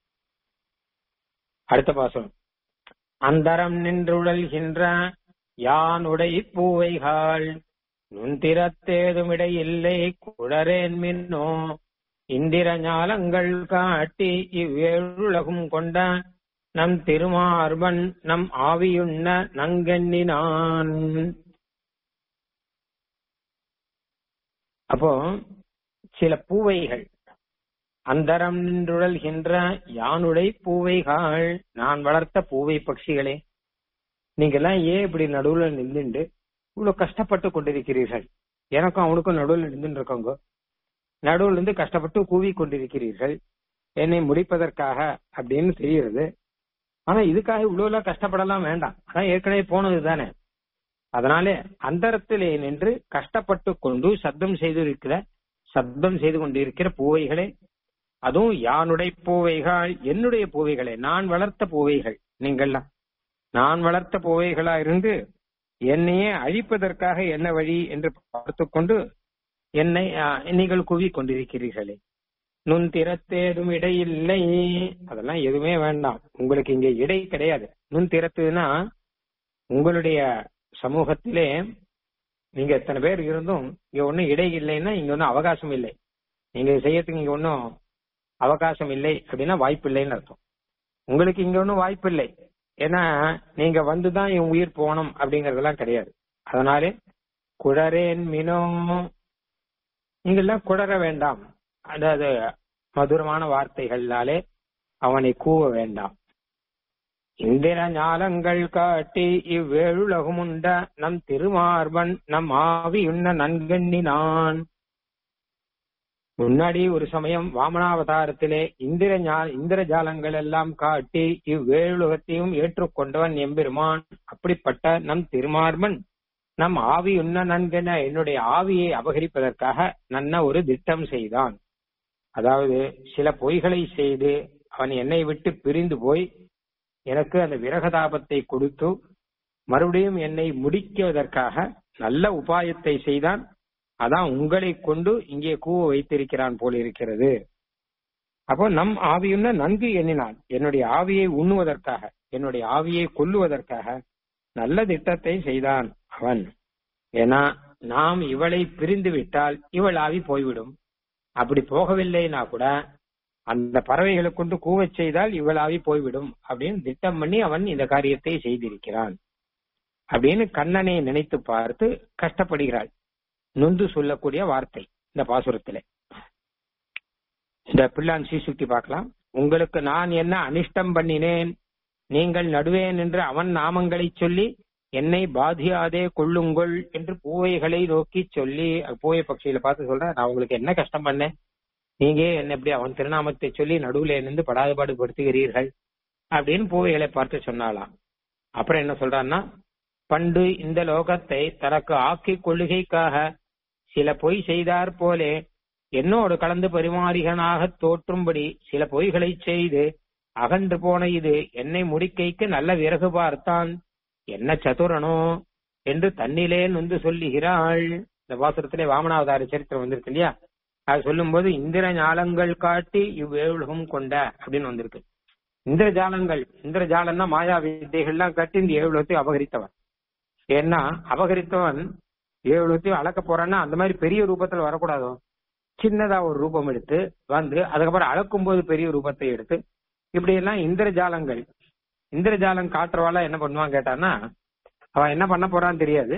அடுத்த பாசம் அந்தரம் நின்றுழல்கின்ற யானுடை பூவைகாள் நுந்திரத்தேதுமிடை இல்லை குழரேன் மின்னோ இந்திர ஞாலங்கள் காட்டி இவ்வேழுலகும் கொண்ட நம் திருமார்பன் நம் ஆவியுண்ண நங்கெண்ணினான் அப்போ சில பூவைகள் அந்தரம் நின்றுழல்கின்ற யானுடை பூவைகள் நான் வளர்த்த பூவை பட்சிகளே நீங்க எல்லாம் ஏன் இப்படி நடுவுல நின்றுண்டு இவ்வளவு கஷ்டப்பட்டு கொண்டிருக்கிறீர்கள் எனக்கும் அவனுக்கும் நடுவுல நின்று இருக்கோங்க நடுவுல இருந்து கஷ்டப்பட்டு கூவி கொண்டிருக்கிறீர்கள் என்னை முடிப்பதற்காக அப்படின்னு தெரிகிறது ஆனா இதுக்காக இவ்வளவு எல்லாம் கஷ்டப்படலாம் வேண்டாம் அதான் ஏற்கனவே போனது தானே அதனாலே அந்தரத்திலே நின்று கஷ்டப்பட்டு கொண்டு சப்தம் செய்திருக்கிற சப்தம் செய்து கொண்டிருக்கிற பூவைகளே அதுவும் யானுடைய பூவைகள் என்னுடைய பூவைகளே நான் வளர்த்த பூவைகள் நீங்கள்லாம் நான் வளர்த்த பூவைகளா இருந்து என்னையே அழிப்பதற்காக என்ன வழி என்று பார்த்து கொண்டு என்னை ஆ, நீங்கள் கூவி கொண்டிருக்கிறீர்களே நுண் திறத்தேதும் இடை இல்லை அதெல்லாம் எதுவுமே வேண்டாம் உங்களுக்கு இங்க இடை கிடையாது நுண் திறத்துனா உங்களுடைய சமூகத்திலே நீங்க எத்தனை பேர் இருந்தும் இங்க ஒண்ணும் இடை இல்லைன்னா இங்க ஒன்னும் அவகாசம் இல்லை நீங்க செய்யறதுக்கு இங்க ஒன்னும் அவகாசம் இல்லை அப்படின்னா வாய்ப்பு இல்லைன்னு அர்த்தம் உங்களுக்கு இங்க ஒன்னும் வாய்ப்பு இல்லை ஏன்னா நீங்க வந்துதான் என் உயிர் போகணும் அப்படிங்கறதெல்லாம் கிடையாது அதனாலே குழறேன் மினோ நீங்கெல்லாம் குழற வேண்டாம் அதாவது மதுரமான வார்த்தைகளாலே அவனை கூவ வேண்டாம் இந்திர ஞாலங்கள் காட்டி இவ்வேழுலகுமுண்ட நம் திருமார்பன் நம் ஆவியுண்ண நன்கண்ணினான் முன்னாடி ஒரு சமயம் வாமனாவதாரத்திலே இந்திர ஞா- இந்திர ஜாலங்கள் எல்லாம் காட்டி இவ்வேழுலகத்தையும் ஏற்றுக்கொண்டவன் எம்பெருமான் அப்படிப்பட்ட நம் திருமார்பன் நம் ஆவி உண்ண நன்கென என்னுடைய ஆவியை அபகரிப்பதற்காக நன்ன ஒரு திட்டம் செய்தான் அதாவது சில பொய்களை செய்து அவன் என்னை விட்டு பிரிந்து போய் எனக்கு அந்த விரகதாபத்தை கொடுத்து மறுபடியும் என்னை முடிக்குவதற்காக நல்ல உபாயத்தை செய்தான் அதான் உங்களை கொண்டு இங்கே கூவ வைத்திருக்கிறான் போல் இருக்கிறது அப்போ நம் ஆவியுன்ன நன்கு எண்ணினான் என்னுடைய ஆவியை உண்ணுவதற்காக என்னுடைய ஆவியை கொல்லுவதற்காக நல்ல திட்டத்தை செய்தான் அவன் ஏன்னா நாம் இவளை பிரிந்து விட்டால் இவள் ஆவி போய்விடும் அப்படி போகவில்லைனா கூட அந்த பறவைகளை கொண்டு கூவச் செய்தால் இவள் ஆவி போய்விடும் அப்படின்னு திட்டம் பண்ணி அவன் இந்த காரியத்தை செய்திருக்கிறான் அப்படின்னு கண்ணனை நினைத்து பார்த்து கஷ்டப்படுகிறாள் நொந்து சொல்லக்கூடிய வார்த்தை இந்த பாசுரத்திலே இந்த பிள்ளான் சீசுக்தி பார்க்கலாம் உங்களுக்கு நான் என்ன அனிஷ்டம் பண்ணினேன் நீங்கள் நடுவே நின்று அவன் நாமங்களை சொல்லி என்னை பாதியாதே கொள்ளுங்கள் என்று பூவைகளை நோக்கி சொல்லி பூவை பட்சியில பார்த்து சொல்றேன் நான் உங்களுக்கு என்ன கஷ்டம் பண்ணேன் நீங்க என்ன எப்படி அவன் திருநாமத்தை சொல்லி நடுவுல நின்று படாதபாடு படுத்துகிறீர்கள் அப்படின்னு பூவைகளை பார்த்து சொன்னாலாம் அப்புறம் என்ன சொல்றான்னா பண்டு இந்த லோகத்தை தனக்கு ஆக்கி கொள்ளுகைக்காக சில பொய் செய்தார் போலே என்னோடு கலந்து பரிமாறிகனாக தோற்றும்படி சில பொய்களை செய்து அகன்று போன இது என்னை முடிக்கைக்கு நல்ல விறகு பார்த்தான் என்ன சதுரனோ என்று தன்னிலே நொந்து சொல்லுகிறாள் இந்த பாசுரத்திலே வாமனாவதார சரித்திரம் வந்திருக்கு இல்லையா அது சொல்லும்போது இந்திர ஞாலங்கள் காட்டி இவ்வேழுகம் கொண்ட அப்படின்னு வந்திருக்கு இந்திர ஜாலங்கள் இந்திர ஜாலம்னா மாயா வித்தைகள்லாம் கட்டி இந்த ஏழுலத்தை அபகரித்தவன் ஏன்னா அபகரித்தவன் ஏழுலத்தையும் அளக்க போறான்னா அந்த மாதிரி பெரிய ரூபத்துல வரக்கூடாதோ சின்னதா ஒரு ரூபம் எடுத்து வந்து அதுக்கப்புறம் அளக்கும் போது பெரிய ரூபத்தை எடுத்து இப்படி எல்லாம் இந்திரஜாலங்கள் இந்திரஜாலம் காட்டுறவாள என்ன பண்ணுவான் கேட்டான்னா அவன் என்ன பண்ண போறான்னு தெரியாது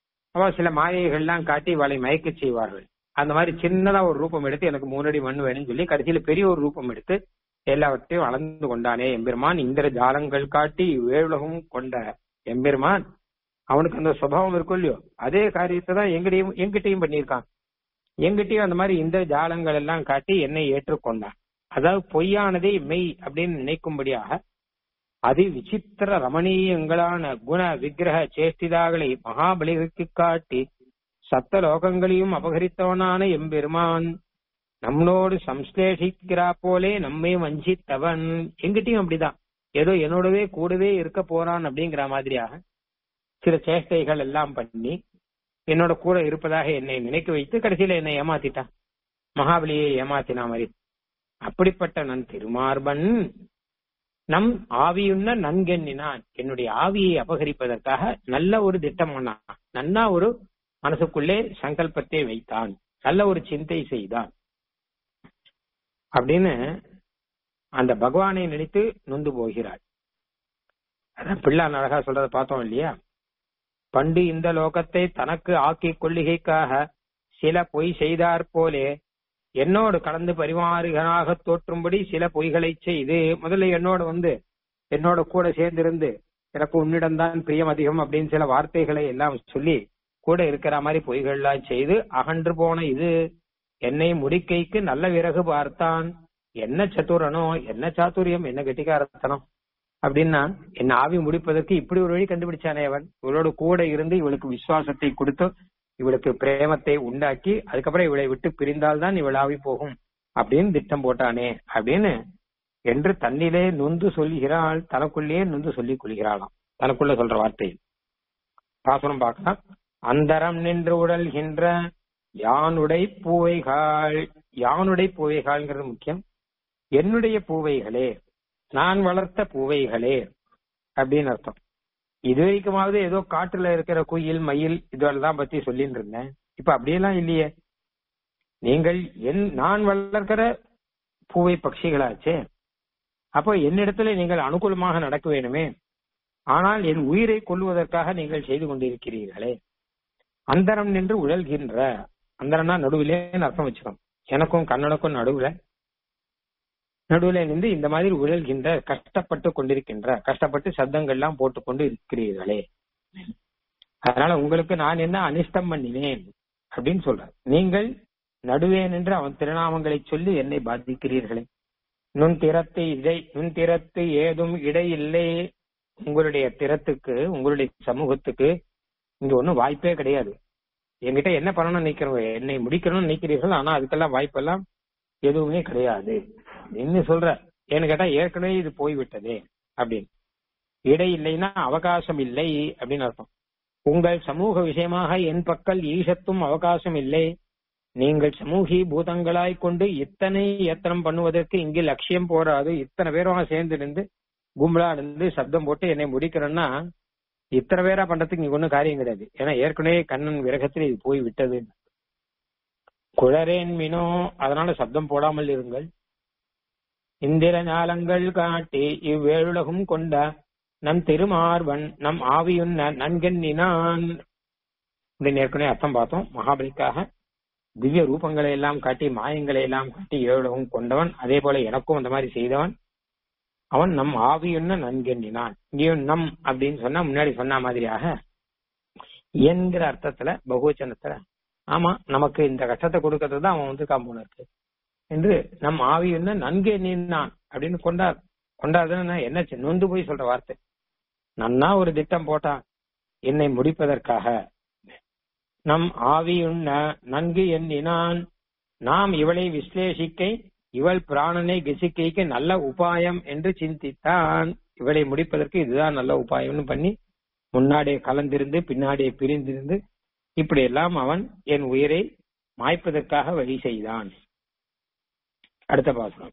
அவ சில மாயைகள்லாம் காட்டி இவளை மயக்க செய்வார்கள் அந்த மாதிரி சின்னதா ஒரு ரூபம் எடுத்து எனக்கு மூணடி மண் வேணும்னு சொல்லி கடைசியில பெரிய ஒரு ரூபம் எடுத்து எல்லாவற்றையும் வளர்ந்து கொண்டானே எம்பெருமான் இந்திர ஜாலங்கள் காட்டி வேளுலகம் கொண்ட எம்பெருமான் அவனுக்கு அந்த சுபாவம் இருக்கும் இல்லையோ அதே காரியத்தை தான் எங்கிட்டையும் எங்கிட்டையும் பண்ணியிருக்கான் எங்கிட்டையும் அந்த மாதிரி இந்த ஜாலங்கள் எல்லாம் காட்டி என்னை ஏற்றுக்கொண்டான் அதாவது பொய்யானதே மெய் அப்படின்னு நினைக்கும்படியாக அதி விசித்திர ரமணீயங்களான குண விக்கிரக சேஷ்டிதாகளை மகாபலிக்கு காட்டி சத்த லோகங்களையும் அபகரித்தவனான எம்பெருமான் நம்மளோடு சம்ஸ்லேஷிக்கிறா போலே நம்மை வஞ்சித்தவன் எங்கிட்டையும் அப்படிதான் ஏதோ என்னோடவே கூடவே இருக்க போறான் அப்படிங்கிற மாதிரியாக சில சேஷ்டைகள் எல்லாம் பண்ணி என்னோட கூட இருப்பதாக என்னை நினைக்க வைத்து கடைசியில என்னை ஏமாத்திட்டான் மகாபலியை ஏமாத்தினா மாதிரி அப்படிப்பட்ட நன் திருமார்பன் நம் ஆவியுன்ன நன்கெண்ணினான் என்னுடைய ஆவியை அபகரிப்பதற்காக நல்ல ஒரு திட்டம் பண்ணான் நன்னா ஒரு மனசுக்குள்ளே சங்கல்பத்தை வைத்தான் நல்ல ஒரு சிந்தை செய்தான் அப்படின்னு அந்த பகவானை நினைத்து நொந்து போகிறாள் அதான் பிள்ளான் அழகா சொல்றத பார்த்தோம் இல்லையா பண்டு இந்த லோகத்தை தனக்கு ஆக்கி கொள்ளிகைக்காக சில பொய் செய்தார் போலே என்னோடு கலந்து பரிமாறுகனாக தோற்றும்படி சில பொய்களை செய்து முதல்ல என்னோட வந்து என்னோட கூட சேர்ந்திருந்து எனக்கு உன்னிடம்தான் பிரியம் அதிகம் அப்படின்னு சில வார்த்தைகளை எல்லாம் சொல்லி கூட இருக்கிற மாதிரி பொய்கள்லாம் செய்து அகன்று போன இது என்னை முடிக்கைக்கு நல்ல விறகு பார்த்தான் என்ன சத்துரனோ என்ன சாத்துரியம் என்ன கெட்டிக்காரத்தனம் அப்படின்னா என்ன ஆவி முடிப்பதற்கு இப்படி ஒரு வழி கண்டுபிடிச்சானே அவன் இவளோட கூட இருந்து இவளுக்கு விசுவாசத்தை கொடுத்து இவளுக்கு பிரேமத்தை உண்டாக்கி அதுக்கப்புறம் இவளை விட்டு பிரிந்தால்தான் இவள் ஆவி போகும் அப்படின்னு திட்டம் போட்டானே அப்படின்னு என்று தன்னிலே நொந்து சொல்லுகிறாள் தனக்குள்ளேயே நொந்து சொல்லிக் கொள்கிறாளாம் தனக்குள்ள சொல்ற வார்த்தை பாசுரம் பார்க்கலாம் அந்தரம் நின்று உடல்கின்ற யானுடை பூவைகள் யானுடை பூவைகள்ங்கிறது முக்கியம் என்னுடைய பூவைகளே நான் வளர்த்த பூவைகளே அப்படின்னு அர்த்தம் இது வரைக்குமாவது ஏதோ காட்டுல இருக்கிற குயில் மயில் இதெல்லாம் பத்தி சொல்லிட்டு இருந்தேன் இப்ப அப்படியெல்லாம் இல்லையே நீங்கள் என் நான் வளர்க்கிற பூவை பட்சிகளாச்சே அப்போ என்னிடத்துல நீங்கள் அனுகூலமாக நடக்க வேணுமே ஆனால் என் உயிரை கொல்லுவதற்காக நீங்கள் செய்து கொண்டிருக்கிறீர்களே அந்தரம் நின்று உழல்கின்ற அந்தரம்னா நடுவிலே அர்த்தம் வச்சுக்கணும் எனக்கும் கண்ணனுக்கும் நடுவுல நடுவுல நின்று இந்த மாதிரி உழல்கின்ற கஷ்டப்பட்டு கொண்டிருக்கின்ற கஷ்டப்பட்டு சப்தங்கள்லாம் போட்டுக்கொண்டு இருக்கிறீர்களே அதனால உங்களுக்கு நான் என்ன அனிஷ்டம் பண்ணினேன் அப்படின்னு சொல்றார் நீங்கள் நடுவே நின்று அவன் திருநாமங்களை சொல்லி என்னை பாதிக்கிறீர்களே நுண் திறத்து இடை நுண் திறத்து ஏதும் இடை இல்லை உங்களுடைய திறத்துக்கு உங்களுடைய சமூகத்துக்கு இங்க ஒண்ணும் வாய்ப்பே கிடையாது என்கிட்ட என்ன பண்ணணும்னு நினைக்கிறவங்க என்னை முடிக்கணும்னு நினைக்கிறீர்கள் ஆனா அதுக்கெல்லாம் வாய்ப்பெல்லாம் எதுவுமே கிடையாது என்ன சொல்ற ஏன்னு கேட்டா ஏற்கனவே இது போய்விட்டதே அப்படின்னு இடை இல்லைன்னா அவகாசம் இல்லை அப்படின்னு அர்த்தம் உங்கள் சமூக விஷயமாக என் பக்கல் ஈசத்தும் அவகாசம் இல்லை நீங்கள் சமூகி பூதங்களாய் கொண்டு இத்தனை எத்தனம் பண்ணுவதற்கு இங்கு லட்சியம் போராது இத்தனை பேரும் சேர்ந்து நின்று கும்பலா இருந்து சப்தம் போட்டு என்னை முடிக்கிறேன்னா இத்தனை பேரா பண்றதுக்கு இங்க ஒண்ணும் காரியம் கிடையாது ஏன்னா ஏற்கனவே கண்ணன் விரகத்தில் இது போய் விட்டது குழரேன் மினோ அதனால சப்தம் போடாமல் இருங்கள் இந்திர ஞாலங்கள் காட்டி இவ்வேழுலகும் கொண்ட நம் திருமார்வன் நம் ஆவியுன்ன நன்கெண்ணினான் அப்படின்னு ஏற்கனவே அர்த்தம் பார்த்தோம் மகாபலிக்காக திவ்ய ரூபங்களை எல்லாம் காட்டி மாயங்களை எல்லாம் காட்டி ஏழுலகம் கொண்டவன் அதே போல எனக்கும் அந்த மாதிரி செய்தவன் அவன் நம் ஆவியுன்ன நன்கெண்ணினான் இங்கேயும் நம் அப்படின்னு சொன்னா முன்னாடி சொன்ன மாதிரியாக என்கிற அர்த்தத்துல பகுவச்சனத்துல ஆமா நமக்கு இந்த கஷ்டத்தை கொடுக்கறது தான் அவன் வந்து காம்போன இருக்கு என்று நம் ஆவியுன்ன நன்கு எண்ணினான் அப்படின்னு கொண்டார் கொண்டாடுதுன்னா என்ன நொந்து போய் சொல்ற வார்த்தை நன்னா ஒரு திட்டம் போட்டான் என்னை முடிப்பதற்காக நம் ஆவியுண்ண நன்கு எண்ணினான் நாம் இவளை விஸ்லேஷிக்கை இவள் பிராணனை கசிக்கைக்கு நல்ல உபாயம் என்று சிந்தித்தான் இவளை முடிப்பதற்கு இதுதான் நல்ல உபாயம்னு பண்ணி முன்னாடியே கலந்திருந்து பின்னாடியே பிரிந்திருந்து இப்படி எல்லாம் அவன் என் உயிரை மாய்ப்பதற்காக வழி செய்தான் அடுத்த பாசுரம்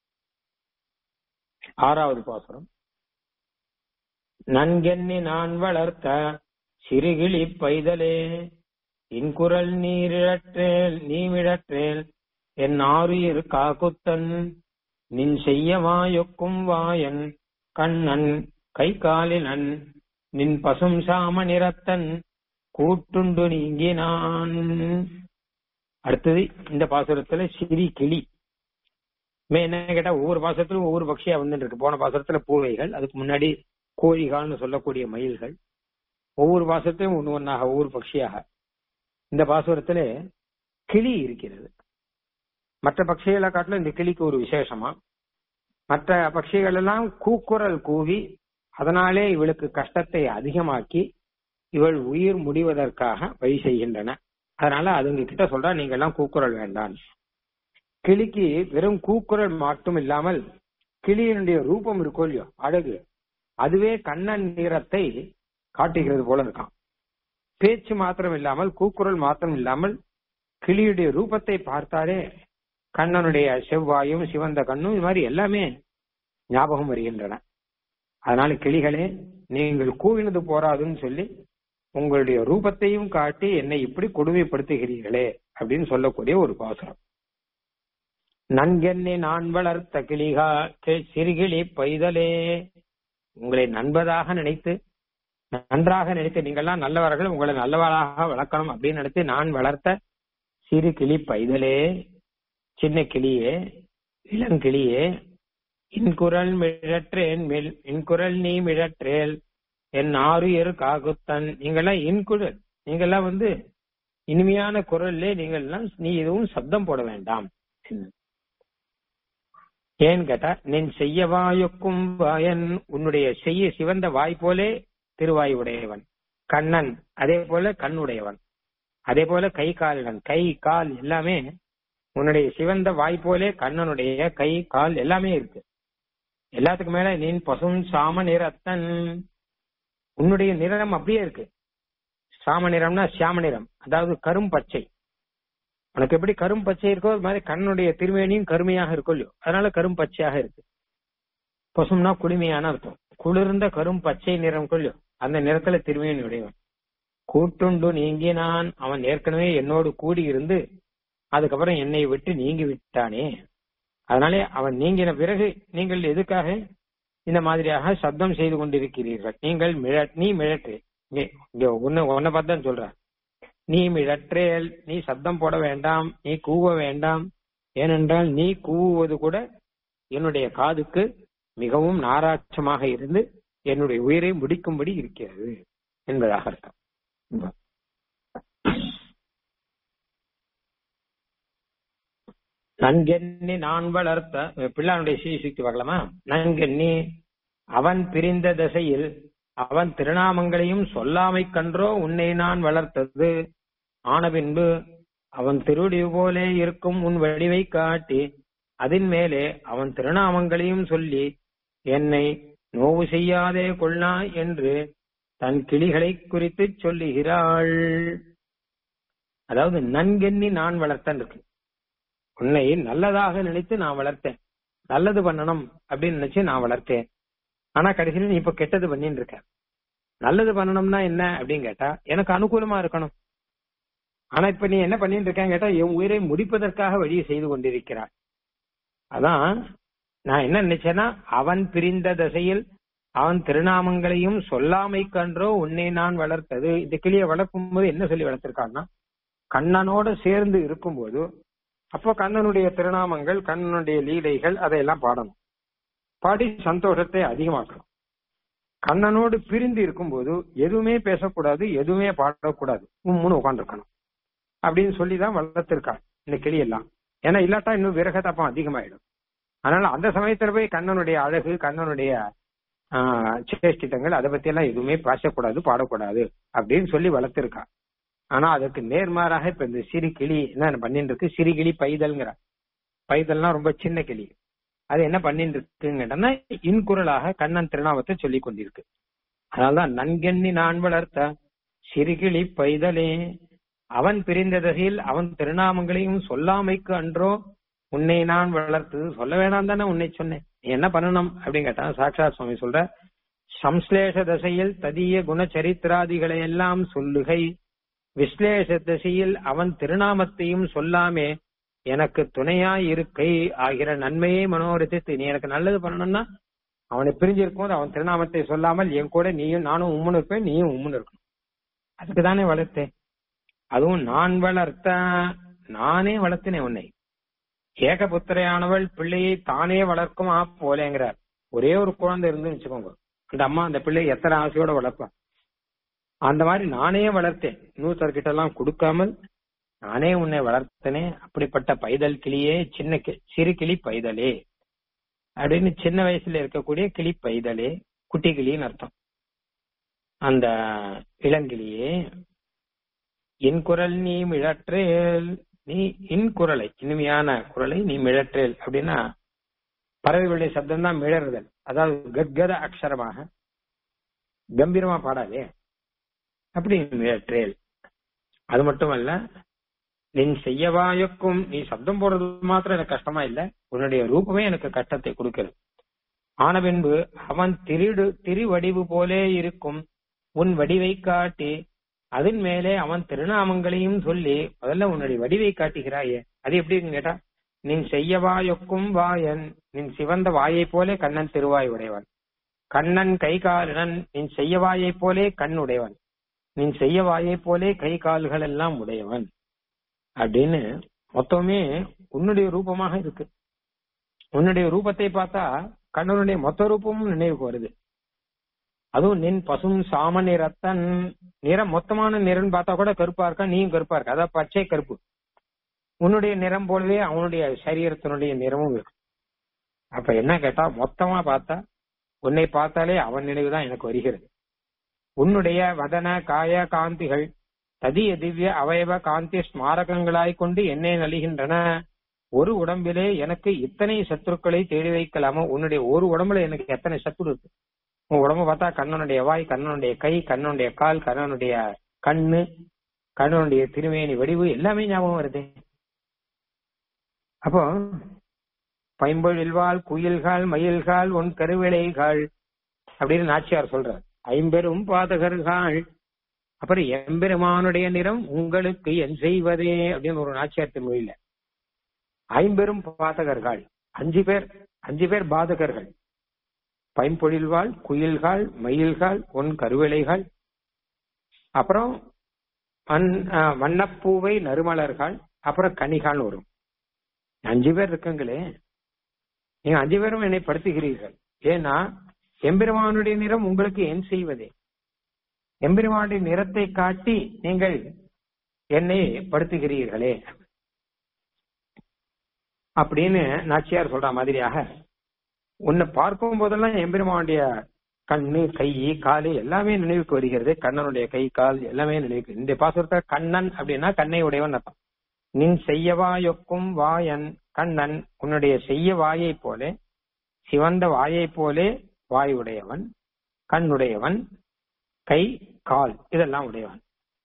ஆறாவது பாசுரம் நன்கெண்ணி நான் வளர்த்த சிறுகிளி பைதலே இன்குரல் நீரிழற்றேல் நீமிழற்றேல் என் ஆறுயிர் காக்குத்தன் நின் செய்ய வாயொக்கும் வாயன் கண்ணன் கை காலினன் நின் பசும் சாம நிறத்தன் கூட்டுண்டு நீங்கினான் அடுத்தது இந்த பாசுரத்துல சிறி கிளி மே என்ன கேட்டா ஒவ்வொரு பாசுரத்திலும் ஒவ்வொரு பக்ஷியா வந்துட்டு இருக்கு போன பாசுரத்துல பூவைகள் அதுக்கு முன்னாடி கோழிகால்னு சொல்லக்கூடிய மயில்கள் ஒவ்வொரு பாசுரத்திலும் ஒண்ணு ஒன்னாக ஒவ்வொரு பக்ஷியாக இந்த பாசுரத்துல கிளி இருக்கிறது மற்ற பட்சிகளை காட்டிலும் இந்த கிளிக்கு ஒரு விசேஷமா மற்ற பட்சிகள் எல்லாம் கூக்குரல் கூவி அதனாலே இவளுக்கு கஷ்டத்தை அதிகமாக்கி இவள் உயிர் முடிவதற்காக வழி செய்கின்றன அதனால அதுங்க கிட்ட சொல்றா நீங்க எல்லாம் கூக்குரல் வேண்டாம் கிளிக்கு வெறும் கூக்குரல் மட்டும் இல்லாமல் கிளியினுடைய ரூபம் இருக்கோ இல்லையோ அழகு அதுவே கண்ணன் நிறத்தை காட்டுகிறது போல இருக்கான் பேச்சு மாத்திரம் இல்லாமல் கூக்குரல் மாத்திரம் இல்லாமல் கிளியுடைய ரூபத்தை பார்த்தாலே கண்ணனுடைய செவ்வாயும் சிவந்த கண்ணும் இது மாதிரி எல்லாமே ஞாபகம் வருகின்றன அதனால கிளிகளே நீங்கள் கூவினது போராதுன்னு சொல்லி உங்களுடைய ரூபத்தையும் காட்டி என்னை இப்படி கொடுமைப்படுத்துகிறீர்களே அப்படின்னு சொல்லக்கூடிய ஒரு பாசுரம் நன்கெண்ணி நான் வளர்த்த கிளிகா சிறுகிளி பைதலே உங்களை நண்பதாக நினைத்து நன்றாக நினைத்து நீங்கள்லாம் நல்லவர்கள் உங்களை நல்லவராக வளர்க்கணும் அப்படின்னு நினைத்து நான் வளர்த்த சிறு கிளி பைதலே சின்ன கிளியே இளங்கிளியே இன்குரல் மிழற்றேன் மில் இன்குரல் நீ மிழற்றேல் என் ஆறுயர் காகுத்தன் நீங்கெல்லாம் இன்குரல் நீங்கெல்லாம் வந்து இனிமையான குரல்லே நீங்கள்லாம் நீ எதுவும் சப்தம் போட வேண்டாம் ஏன்னு கேட்டா நின் செய்ய வாயுக்கும் வாயன் உன்னுடைய செய்ய சிவந்த வாய் போலே திருவாய் உடையவன் கண்ணன் அதே போல கண்ணுடையவன் அதே போல கை காலிடன் கை கால் எல்லாமே உன்னுடைய சிவந்த வாய் போலே கண்ணனுடைய கை கால் எல்லாமே இருக்கு எல்லாத்துக்கு மேல நீன் பசும் சாம நிறத்தன் உன்னுடைய நிறம் அப்படியே இருக்கு சாம நிறம்னா சியாம நிறம் அதாவது கரும் பச்சை உனக்கு எப்படி கரும் பச்சை இருக்கோ அது மாதிரி கண்ணுடைய திருமேனியும் கருமையாக இருக்கும் இல்லையோ அதனால கரும் பச்சையாக இருக்கு பசும்னா குளுமையான அர்த்தம் குளிர்ந்த கரும் பச்சை நிறம் கொள்ளியோ அந்த நிறத்துல திருமேனி உடையவன் கூட்டுண்டு நீங்கினான் அவன் ஏற்கனவே என்னோடு கூடி இருந்து அதுக்கப்புறம் என்னை விட்டு நீங்கி விட்டானே அதனாலே அவன் நீங்கின பிறகு நீங்கள் எதுக்காக இந்த மாதிரியாக சப்தம் செய்து கொண்டிருக்கிறீர்கள் நீங்கள் மிழ நீ மிழற்று இங்க உன்னை உன்னை பார்த்து தான் சொல்ற நீ மிழற்றேல் நீ சப்தம் போட வேண்டாம் நீ கூவ வேண்டாம் ஏனென்றால் நீ கூவுவது கூட என்னுடைய காதுக்கு மிகவும் நாராட்சமாக இருந்து என்னுடைய உயிரை முடிக்கும்படி இருக்கிறது என்பதாக அர்த்தம் நன்கெண்ணி நான் வளர்த்த பிள்ளானுடைய சீசுக்கு பார்க்கலாமா நன்கெண்ணி அவன் பிரிந்த திசையில் அவன் திருநாமங்களையும் சொல்லாமை கன்றோ உன்னை நான் வளர்த்தது ஆன பின்பு அவன் திருடி போலே இருக்கும் உன் வடிவை காட்டி அதன் மேலே அவன் திருநாமங்களையும் சொல்லி என்னை நோவு செய்யாதே கொள்ளா என்று தன் கிளிகளை குறித்து சொல்லுகிறாள் அதாவது நன்கெண்ணி நான் வளர்த்தன் இருக்கு உன்னை நல்லதாக நினைத்து நான் வளர்த்தேன் நல்லது பண்ணணும் அப்படின்னு நினைச்சு நான் வளர்த்தேன் ஆனா கடைசியில் நீ இப்ப கெட்டது பண்ணிட்டு இருக்க நல்லது பண்ணணும்னா என்ன அப்படின்னு கேட்டா எனக்கு அனுகூலமா இருக்கணும் ஆனா இப்ப நீ என்ன பண்ணிட்டு இருக்கேன்னு கேட்டா என் உயிரை முடிப்பதற்காக வழியை செய்து கொண்டிருக்கிறார் அதான் நான் என்ன நினைச்சேன்னா அவன் பிரிந்த தசையில் அவன் திருநாமங்களையும் சொல்லாமை கன்றோ உன்னை நான் வளர்த்தது இந்த கிளியை வளர்க்கும் போது என்ன சொல்லி வளர்த்திருக்கான்னா கண்ணனோட சேர்ந்து இருக்கும்போது அப்போ கண்ணனுடைய திருநாமங்கள் கண்ணனுடைய லீலைகள் அதையெல்லாம் பாடணும் பாடி சந்தோஷத்தை அதிகமாக்கணும் கண்ணனோடு பிரிந்து இருக்கும்போது எதுவுமே பேசக்கூடாது எதுவுமே பாடக்கூடாது உம்முன்னு உட்காந்துருக்கணும் அப்படின்னு சொல்லிதான் வளர்த்திருக்காள் இந்த கிளியெல்லாம் ஏன்னா இல்லாட்டா இன்னும் விரகதாப்பம் அதிகமாயிடும் அதனால அந்த சமயத்துல போய் கண்ணனுடைய அழகு கண்ணனுடைய ஆஹ் சேஷ்டித்தங்கள் அதை பத்தி எல்லாம் எதுவுமே பேசக்கூடாது பாடக்கூடாது அப்படின்னு சொல்லி வளர்த்திருக்கா ஆனா அதுக்கு நேர்மாறாக இப்ப இந்த சிறு கிளி என்ன பண்ணிட்டு இருக்கு சிறு கிளி பைதல்ங்கிற பைதல்னா ரொம்ப சின்ன கிளி அது என்ன பண்ணிட்டு இருக்குங்கன்னா இன்குரலாக கண்ணன் திருநாமத்தை சொல்லி கொண்டிருக்கு அதனால்தான் நன்கெண்ணி நான் வளர்த்த சிறுகிளி பைதலே அவன் பிரிந்த தகையில் அவன் திருநாமங்களையும் சொல்லாமைக்கு அன்றோ உன்னை நான் வளர்த்தது சொல்ல வேணாம் தானே உன்னை சொன்னேன் நீ என்ன பண்ணணும் அப்படின்னு கேட்டா சாட்சாத் சுவாமி சொல்ற சம்ஸ்லேஷ தசையில் ததிய குணச்சரித்திராதிகளை எல்லாம் சொல்லுகை விஸ்லேஷ திசையில் அவன் திருநாமத்தையும் சொல்லாமே எனக்கு துணையாய் இருக்கை ஆகிற நன்மையை மனோரசித்து நீ எனக்கு நல்லது பண்ணணும்னா அவனை பிரிஞ்சிருக்கும் போது அவன் திருநாமத்தை சொல்லாமல் என் கூட நீயும் நானும் உம்முன்னு இருப்பேன் நீயும் உம்முன்னு இருக்கணும் அதுக்கு தானே வளர்த்தேன் அதுவும் நான் வளர்த்த நானே வளர்த்தினேன் உன்னை ஏகபுத்திரையானவள் பிள்ளையை தானே வளர்க்குமா போலேங்கிறார் ஒரே ஒரு குழந்தை இருந்து வச்சுக்கோங்க அந்த அம்மா அந்த பிள்ளையை எத்தனை ஆசையோட வளர்ப்பா அந்த மாதிரி நானே வளர்த்தேன் இன்னொருத்தர்கிட்ட எல்லாம் கொடுக்காமல் நானே உன்னை வளர்த்தனே அப்படிப்பட்ட பைதல் கிளியே சின்ன கி- சிறு கிளி பைதலே அப்படின்னு சின்ன வயசுல இருக்கக்கூடிய கிளி பைதலே குட்டி கிளின்னு அர்த்தம் அந்த இளங்கிளியே என் குரல் நீ மிழற்றேல் நீ இன் குரலை இனிமையான குரலை நீ மிழற்றேல் அப்படின்னா பறவைகளுடைய சப்தம் தான் மிழறுதல் அதாவது கத்கத அக்ஷரமாக கம்பீரமா பாடாதே அப்படி மிழற்றேல் அது மட்டுமல்ல நின் செய்யவாயுக்கும் நீ சப்தம் போடுறது மாத்திரம் எனக்கு கஷ்டமா இல்ல உன்னுடைய ரூபமே எனக்கு கஷ்டத்தை கொடுக்கிறது ஆன பின்பு அவன் திருடு திருவடிவு போலே இருக்கும் உன் வடிவை காட்டி அதன் மேலே அவன் திருநாமங்களையும் சொல்லி முதல்ல உன்னுடைய வடிவை காட்டுகிறாயே அது எப்படி இருக்குன்னு கேட்டா நின் செய்யவாயொக்கும் வாயன் நின் சிவந்த வாயை போலே கண்ணன் திருவாய் உடையவன் கண்ணன் கை காலனன் நின் செய்யவாயை போலே கண் உடையவன் நின் செய்யவாயை போலே கை கால்கள் எல்லாம் உடையவன் அப்படின்னு மொத்தமே உன்னுடைய ரூபமாக இருக்கு உன்னுடைய ரூபத்தை பார்த்தா கண்ணனுடைய மொத்த ரூபமும் நினைவுக்கு வருது அதுவும் நின் பசும் சாம நிறத்தன் நிறம் மொத்தமான நிறம் பார்த்தா கூட கருப்பா இருக்கா நீயும் கருப்பா இருக்க அதான் பச்சை கருப்பு உன்னுடைய நிறம் போலவே அவனுடைய சரீரத்தினுடைய நிறமும் இருக்கு அப்ப என்ன கேட்டா மொத்தமா பார்த்தா உன்னை பார்த்தாலே அவன் நினைவுதான் எனக்கு வருகிறது உன்னுடைய வதன காய காந்திகள் ததிய திவ்ய அவயவ காந்தி ஸ்மாரகங்களாய் கொண்டு என்னை நலிகின்றன ஒரு உடம்பிலே எனக்கு இத்தனை சத்துருக்களை தேடி வைக்கலாமோ உன்னுடைய ஒரு உடம்புல எனக்கு எத்தனை சத்துரு இருக்கு உன் உடம்ப பார்த்தா கண்ணனுடைய வாய் கண்ணனுடைய கை கண்ணனுடைய கால் கண்ணனுடைய கண்ணு கண்ணனுடைய திருமேனி வடிவு எல்லாமே ஞாபகம் வருது அப்போ பைம்பொழில்வாள் குயில்கால் மயில்கால் உன் கருவிளைகள் அப்படின்னு நாச்சியார் சொல்றார் ஐம்பெரும் பாதகர்கள் அப்புறம் எம்பெருமானுடைய நிறம் உங்களுக்கு என் செய்வதே அப்படின்னு ஒரு நாச்சியார் திருமொழியில ஐம்பெரும் பாதகர்கள் அஞ்சு பேர் அஞ்சு பேர் பாதகர்கள் பைம்பொழில்வாள் குயில்கால் மயில்கால் உன் கருவிளைகள் அப்புறம் மண்- ஆஹ் வண்ணப்பூவை நறுமலர்கள் அப்புறம் கனிகால் வரும் அஞ்சு பேர் இருக்குங்களே நீங்க அஞ்சு பேரும் என்னை படுத்துகிறீர்கள் ஏன்னா எம்பெருமானுடைய நிறம் உங்களுக்கு ஏன் செய்வதே எம்பெருமானுடைய நிறத்தை காட்டி நீங்கள் என்னை படுத்துகிறீர்களே அப்படின்னு நாச்சியார் சொல்ற மாதிரியாக உன்னை பார்க்கும் போதெல்லாம் எம்பெருமானுடைய கண்ணு கை காலு எல்லாமே நினைவுக்கு வருகிறது கண்ணனுடைய கை கால் எல்லாமே நினைவுக்கு இந்த பாசுரத்தை கண்ணன் அப்படின்னா கண்ணை உடையவன் அர்த்தம் நின் செய்யவாயொக்கும் வாயன் கண்ணன் உன்னுடைய செய்ய வாயை போலே சிவந்த வாயை போலே வாய் உடையவன் கண்ணுடையவன் கை கால் இதெல்லாம் உடையவன்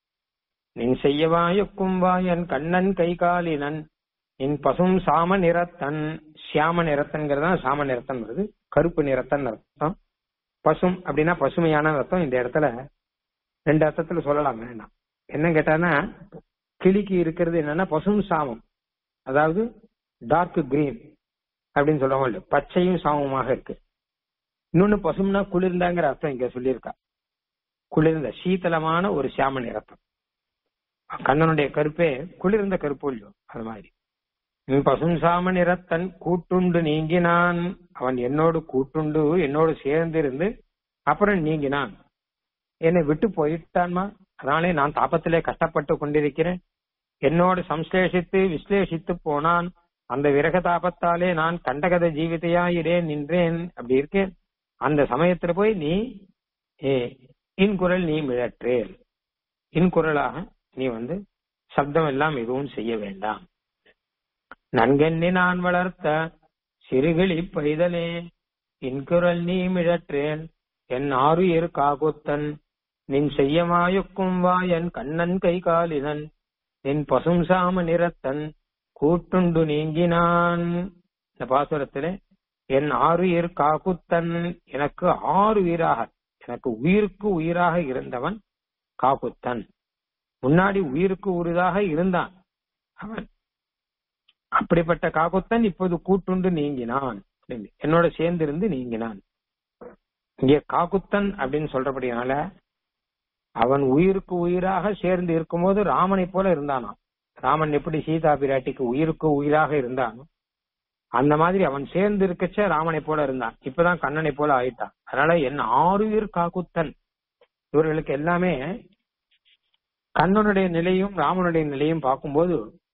நின் செய்யவாயொக்கும் வாயன் கண்ணன் கை காலினன் நின் பசும் சாம நிறத்தன் சியாம நிறத்தன்கிறதா சாம நிறத்தன் வருது கருப்பு நிறத்தன் அர்த்தம் பசும் அப்படின்னா பசுமையான அர்த்தம் இந்த இடத்துல ரெண்டு அர்த்தத்துல சொல்லலாம் வேண்டாம் என்ன கேட்டானா கிளிக்கு இருக்கிறது என்னன்னா பசும் சாமம் அதாவது டார்க் கிரீன் அப்படின்னு சொல்லுவாங்க பச்சையும் சாமமாக இருக்கு இன்னொன்னு பசும்னா குளிர்ந்தாங்கிற அர்த்தம் இங்க சொல்லியிருக்கா குளிர்ந்த சீதளமான ஒரு சியாம நிறத்தம் கண்ணனுடைய கருப்பே குளிர்ந்த கருப்பு இல்லையோ அது மாதிரி பசும் சாம நிறத்தன் கூட்டுண்டு நீங்கினான் அவன் என்னோடு கூட்டுண்டு என்னோடு சேர்ந்து இருந்து அப்புறம் நீங்கினான் என்னை விட்டு போயிட்டான்மா அதனாலே நான் தாபத்திலே கஷ்டப்பட்டு கொண்டிருக்கிறேன் என்னோடு சம்ஸ்லேஷித்து விஸ்லேஷித்து போனான் அந்த விரக தாபத்தாலே நான் கண்டகத ஜீவிதையாயிரேன் நின்றேன் அப்படி இருக்கேன் அந்த சமயத்துல போய் நீ ஏ இன்குரல் நீ மிழற்றேல் இன்குரலாக நீ வந்து சப்தம் எல்லாம் எதுவும் செய்ய வேண்டாம் நன்கெண்ணி நான் வளர்த்த சிறுகிளி பைதலே இன்குரல் நீ மிழற்றேன் என் ஆறுயிர் காகுத்தன் நின் செய்யமாயுக்கும் வாயன் கண்ணன் கை காலினன் நின் பசும் சாம நிறத்தன் கூட்டுண்டு நீங்கினான் இந்த பாசுரத்திலே என் ஆறுயிர் காகுத்தன் எனக்கு ஆறு உயிராக எனக்கு உயிருக்கு உயிராக இருந்தவன் காகுத்தன் முன்னாடி உயிருக்கு உயிராக இருந்தான் அவன் அப்படிப்பட்ட காகுத்தன் இப்போது கூட்டுண்டு நீங்கினான் என்னோட சேர்ந்து இருந்து நீங்கினான் இங்கே காகுத்தன் அப்படின்னு சொல்றபடினால அவன் உயிருக்கு உயிராக சேர்ந்து இருக்கும்போது ராமனை போல இருந்தானாம் ராமன் எப்படி சீதா பிராட்டிக்கு உயிருக்கு உயிராக இருந்தானோ அந்த மாதிரி அவன் சேர்ந்து இருக்கச்ச ராமனை போல இருந்தான் இப்பதான் கண்ணனை போல ஆயிட்டான் அதனால என் ஆறுயிர் காக்குத்தன் இவர்களுக்கு எல்லாமே கண்ணனுடைய நிலையும் ராமனுடைய நிலையும் பார்க்கும்போது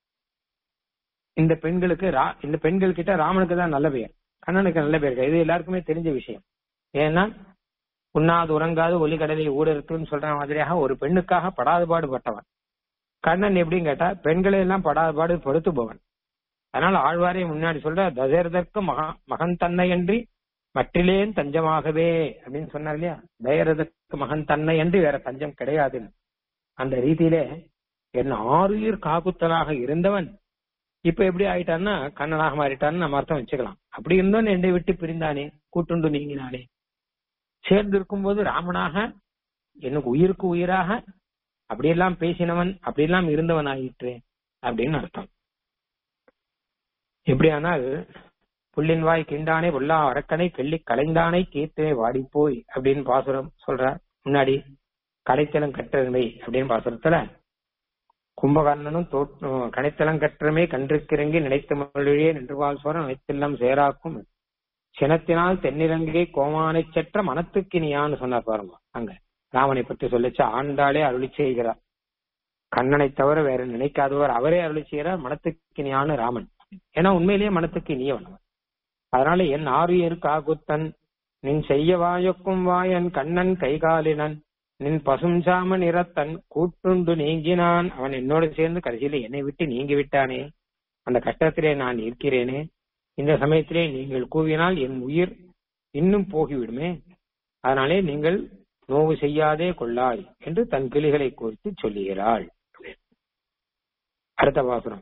இந்த பெண்களுக்கு இந்த பெண்கள் கிட்ட ராமனுக்கு தான் நல்ல பெயர் கண்ணனுக்கு நல்ல பெயர் இது எல்லாருக்குமே தெரிஞ்ச விஷயம் ஏன்னா உண்ணாது உறங்காது ஒலி கடலை ஊடறுத்துன்னு சொல்ற மாதிரியாக ஒரு பெண்ணுக்காக படாது பாடுபட்டவன் கண்ணன் எப்படின்னு கேட்டா பெண்களை எல்லாம் படாது பாடு படுத்துபவன் அதனால ஆழ்வாரே முன்னாடி சொல்ற தசரதற்கு மகா மகன் தன்னை அன்றி மற்றிலேன் தஞ்சமாகவே அப்படின்னு சொன்னார் இல்லையா தயரதற்கு மகன் தன்னை அன்றி வேற தஞ்சம் கிடையாது அந்த ரீதியிலே என் ஆறுயிர் காக்குத்தலாக இருந்தவன் இப்ப எப்படி ஆயிட்டான்னா கண்ணனாக மாறிட்டான்னு நம்ம அர்த்தம் வச்சுக்கலாம் அப்படி இருந்தோன்னு என்னை விட்டு பிரிந்தானே கூட்டுண்டு நீங்கினானே சேர்ந்து இருக்கும்போது ராமனாக எனக்கு உயிருக்கு உயிராக அப்படியெல்லாம் பேசினவன் அப்படியெல்லாம் இருந்தவன் ஆயிற்று அப்படின்னு அர்த்தம் எப்படியானால் புள்ளின் வாய் கிண்டானே பொல்லா அரக்கனை கெள்ளி கலைந்தானை கீர்த்தனை வாடிப்போய் அப்படின்னு பாசுரம் சொல்றார் முன்னாடி கடைத்தலம் கற்றமை அப்படின்னு பாசுரத்துல கும்பகர்ணனும் கடைத்தலம் கற்றமே கன்றுக்கிறங்கி நினைத்த மொழியே நின்றுவாள் சோரம் அனைத்தெல்லாம் சேராக்கும் சினத்தினால் தென்னிலங்கை கோமானை செற்ற மனத்துக்கினியான்னு சொன்னார் பாருங்க அங்க ராமனை பற்றி சொல்லிச்சு ஆண்டாளே அருளி செய்கிறார் கண்ணனை தவிர வேற நினைக்காதவர் அவரே அருளி செய்கிறார் மனத்துக்கினியான ராமன் ஏன்னா உண்மையிலேயே மனத்துக்கு இனியவன் அதனால என் ஆரியர் காகுத்தன் நின் செய்ய வாயொக்கும் வாயன் கண்ணன் கைகாலினன் நின் பசுஞ்சாம நிறத்தன் கூட்டுண்டு நீங்கினான் அவன் என்னோடு சேர்ந்து கடைசியில என்னை விட்டு நீங்கி விட்டானே அந்த கஷ்டத்திலே நான் இருக்கிறேனே இந்த சமயத்திலே நீங்கள் கூவினால் என் உயிர் இன்னும் போகிவிடுமே அதனாலே நீங்கள் நோவு செய்யாதே கொள்ளாய் என்று தன் கிளிகளை குறித்து சொல்லுகிறாள் அடுத்த பாசுரம்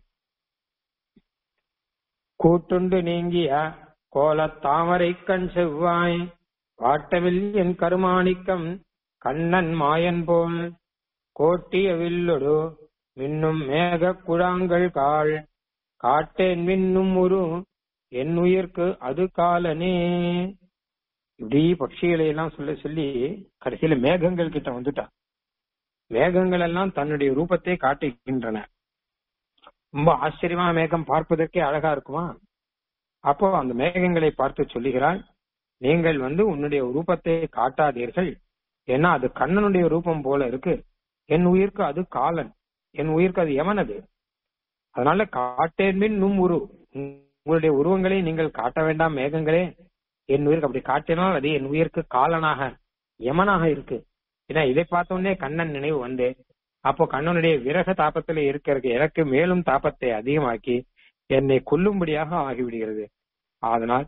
கூட்டுண்டு நீங்கிய கோலத் தாமரை கண் செவ்வாய் வாட்டவில் என் கருமாணிக்கம் கண்ணன் மாயன் போல் கோட்டிய வில்லொடு மின்னும் மேக குழாங்கள் காள் காட்டேன் மின்னும் உரு என் உயிர்க்கு அது காலனே இப்படி பட்சிகளை எல்லாம் சொல்ல சொல்லி கடைசியில மேகங்கள் கிட்ட வந்துட்டான் மேகங்கள் எல்லாம் தன்னுடைய ரூபத்தை காட்டுகின்றன ரொம்ப ஆச்சரியமா மேகம் பார்ப்பதற்கே அழகா இருக்குமா அப்போ அந்த மேகங்களை பார்த்து சொல்லுகிறாள் நீங்கள் வந்து உன்னுடைய ரூபத்தை காட்டாதீர்கள் ஏன்னா அது கண்ணனுடைய ரூபம் போல இருக்கு என் உயிருக்கு அது காலன் என் உயிருக்கு அது யமன் அது அதனால காட்டேன்பின் நும் உரு உங்களுடைய உருவங்களை நீங்கள் காட்ட வேண்டாம் மேகங்களே என் உயிருக்கு அப்படி காட்டினால் அது என் உயிருக்கு காலனாக யமனாக இருக்கு ஏன்னா இதை பார்த்த உடனே கண்ணன் நினைவு வந்து அப்போ கண்ணனுடைய விரக தாபத்துல இருக்கிறது எனக்கு மேலும் தாபத்தை அதிகமாக்கி என்னை கொல்லும்படியாக ஆகிவிடுகிறது அதனால்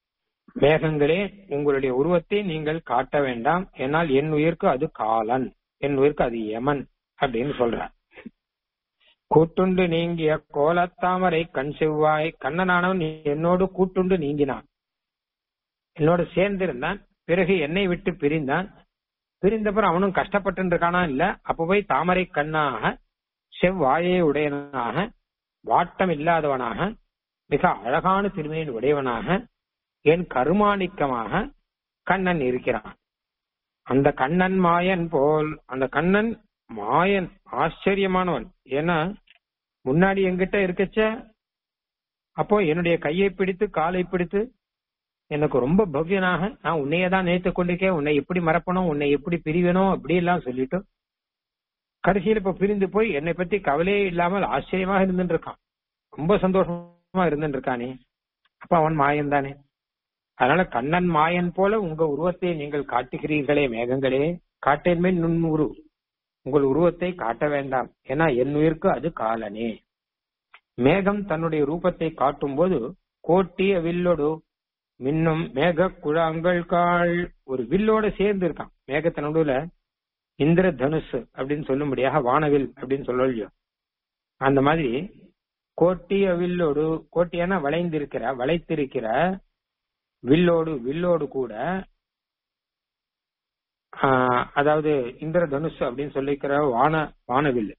மேகங்களே உங்களுடைய உருவத்தை நீங்கள் காட்ட வேண்டாம் ஏனால் என் உயிருக்கு அது காலன் என் உயிருக்கு அது யமன் அப்படின்னு சொல்றார் கூட்டுண்டு நீங்கிய கோலத்தாமரை கண் செவ்வாய் கண்ணனானவன் என்னோடு கூட்டுண்டு நீங்கினான் என்னோடு சேர்ந்திருந்தான் பிறகு என்னை விட்டு பிரிந்தான் பிரிந்தப்பறம் அவனும் கஷ்டப்பட்டு இருக்கானா இல்ல அப்ப போய் தாமரை கண்ணாக செவ்வாயை உடையவனாக வாட்டம் இல்லாதவனாக மிக அழகான திருமையின் உடையவனாக என் கருமாணிக்கமாக கண்ணன் இருக்கிறான் அந்த கண்ணன் மாயன் போல் அந்த கண்ணன் மாயன் ஆச்சரியமானவன் ஏன்னா முன்னாடி என்கிட்ட இருக்கச்ச அப்போ என்னுடைய கையை பிடித்து காலை பிடித்து எனக்கு ரொம்ப பவ்யனாக நான் உன்னையே தான் நினைத்துக் கொண்டிருக்கேன் உன்னை எப்படி மறப்பணும் உன்னை எப்படி பிரிவணும் அப்படி எல்லாம் சொல்லிட்டு கடைசியில் இப்ப பிரிந்து போய் என்னை பத்தி கவலையே இல்லாமல் ஆச்சரியமாக இருந்துட்டு இருக்கான் ரொம்ப சந்தோஷமா இருந்துட்டு இருக்கானே அப்ப அவன் மாயன் தானே அதனால கண்ணன் மாயன் போல உங்க உருவத்தை நீங்கள் காட்டுகிறீர்களே மேகங்களே காட்டேன்மே நுண்ணுரு உங்கள் உருவத்தை காட்ட வேண்டாம் ஏன்னா என் உயிருக்கு அது காலனே மேகம் தன்னுடைய ரூபத்தை காட்டும் போது கோட்டிய வில்லொடு மின்னும் மேக குழாங்கள் கால் ஒரு வில்லோட சேர்ந்து இருக்கான் மேகத்த நடுவுல இந்திர தனுஷ் அப்படின்னு சொல்லும்படியாக வானவில் அப்படின்னு சொல்ல அந்த மாதிரி கோட்டிய வில்லோடு கோட்டியான வளைந்திருக்கிற வளைத்திருக்கிற வில்லோடு வில்லோடு கூட அதாவது இந்திர தனுஷ் அப்படின்னு சொல்லிக்கிற வான வானவில்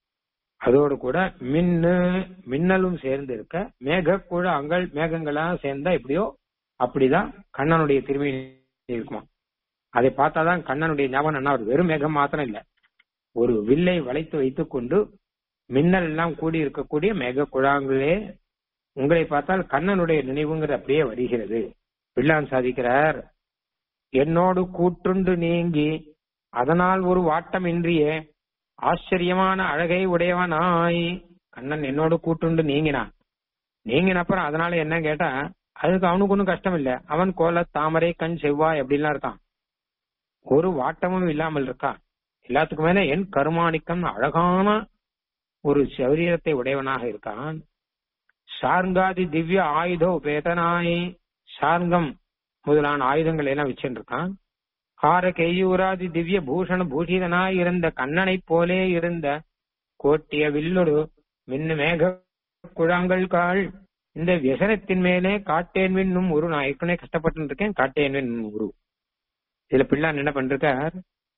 அதோடு கூட மின்னு மின்னலும் சேர்ந்து இருக்க மேக கூட அங்கள் மேகங்களா சேர்ந்தா எப்படியோ அப்படிதான் கண்ணனுடைய திரும்பி இருக்குமா அதை பார்த்தாதான் கண்ணனுடைய ஞாபகம் என்ன ஒரு வெறும் மேகம் மாத்திரம் இல்ல ஒரு வில்லை வளைத்து வைத்துக் கொண்டு மின்னல் எல்லாம் கூடி இருக்கக்கூடிய மேக குழாங்களே உங்களை பார்த்தால் கண்ணனுடைய நினைவுங்கிற அப்படியே வருகிறது பிள்ளான் சாதிக்கிறார் என்னோடு கூற்றுண்டு நீங்கி அதனால் ஒரு வாட்டம் இன்றியே ஆச்சரியமான அழகை உடையவனாய் கண்ணன் என்னோடு கூட்டுண்டு நீங்கினான் நீங்கின அப்புறம் அதனால என்ன கேட்டா அதுக்கு அவனுக்கு ஒன்றும் கஷ்டம் இல்ல அவன் கோல தாமரை கண் செவ்வாய் அப்படின்லாம் இருக்கான் ஒரு வாட்டமும் இல்லாமல் இருக்கான் எல்லாத்துக்கும் மேல என் கருமாணிக்கம் அழகான ஒரு சரீரத்தை உடையவனாக இருக்கான் சார்காதி திவ்ய ஆயுத உபேதனாய் சார்கம் முதலான ஆயுதங்கள் எல்லாம் வச்சுருக்கான் கார கெய்யூராதி திவ்ய பூஷண பூஷிதனாய் இருந்த கண்ணனை போலே இருந்த கோட்டிய வில்லொடு மின்னு மேக குழாங்கள் கால் இந்த வியசனத்தின் மேலே காட்டேன் விண்ணும் உரு நான் ஏற்கனவே கஷ்டப்பட்டு இருக்கேன் காட்டேன் விண்ணும் உரு இதுல பிள்ளான் என்ன பண்றார்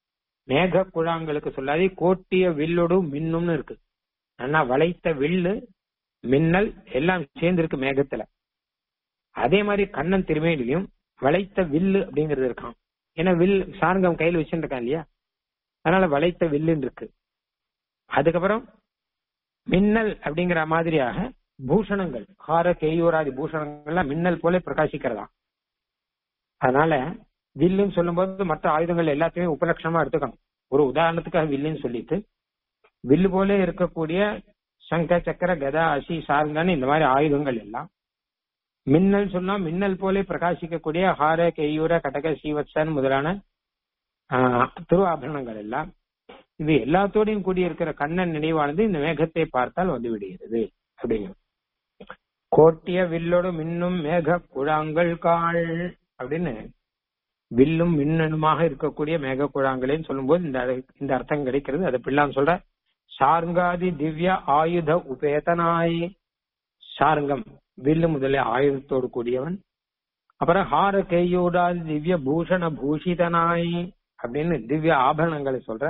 மேக குழாங்களுக்கு சொல்லாது கோட்டிய வில்லொடு மின்னும்னு இருக்கு ஆனா வளைத்த வில்லு மின்னல் எல்லாம் சேர்ந்திருக்கு மேகத்துல அதே மாதிரி கண்ணன் திருமேனிலையும் வளைத்த வில்லு அப்படிங்கிறது இருக்கான் ஏன்னா வில் சாரங்கம் கையில் வச்சுட்டு இருக்கான் இல்லையா அதனால வளைத்த வில்லுன்னு இருக்கு அதுக்கப்புறம் மின்னல் அப்படிங்கிற மாதிரியாக பூஷணங்கள் ஹார கேயூராதி பூஷணங்கள்லாம் மின்னல் போல பிரகாசிக்கிறதா அதனால வில்லுன்னு சொல்லும்போது மற்ற ஆயுதங்கள் எல்லாத்தையுமே உபலட்சணமா எடுத்துக்கணும் ஒரு உதாரணத்துக்காக வில்லுன்னு சொல்லிட்டு வில்லு போல இருக்கக்கூடிய சங்க சக்கர கதா அசி சார்ந்தான்னு இந்த மாதிரி ஆயுதங்கள் எல்லாம் மின்னல் சொன்னா மின்னல் போலே பிரகாசிக்கக்கூடிய ஹார கெய்யூர கடக சீவத்சன் முதலான திருவாபரணங்கள் எல்லாம் இது எல்லாத்தோடையும் கூடியிருக்கிற கண்ணன் நினைவானது இந்த மேகத்தை பார்த்தால் வந்து விடுகிறது அப்படிங்கிறது கோட்டிய வில்லோடு மின்னும் மேக குழாங்கள் காள் அப்படின்னு வில்லும் மின்னனுமாக இருக்கக்கூடிய மேக குழாங்களேன்னு சொல்லும்போது இந்த இந்த அர்த்தம் கிடைக்கிறது அதை பிள்ளான் சொல்ற சார்காதி திவ்ய ஆயுத உபேதனாய் சார்கம் வில்லு முதலே ஆயுதத்தோடு கூடியவன் அப்புறம் ஹார கையோடாதி திவ்ய பூஷண பூஷிதனாய் அப்படின்னு திவ்ய ஆபரணங்களை சொல்ற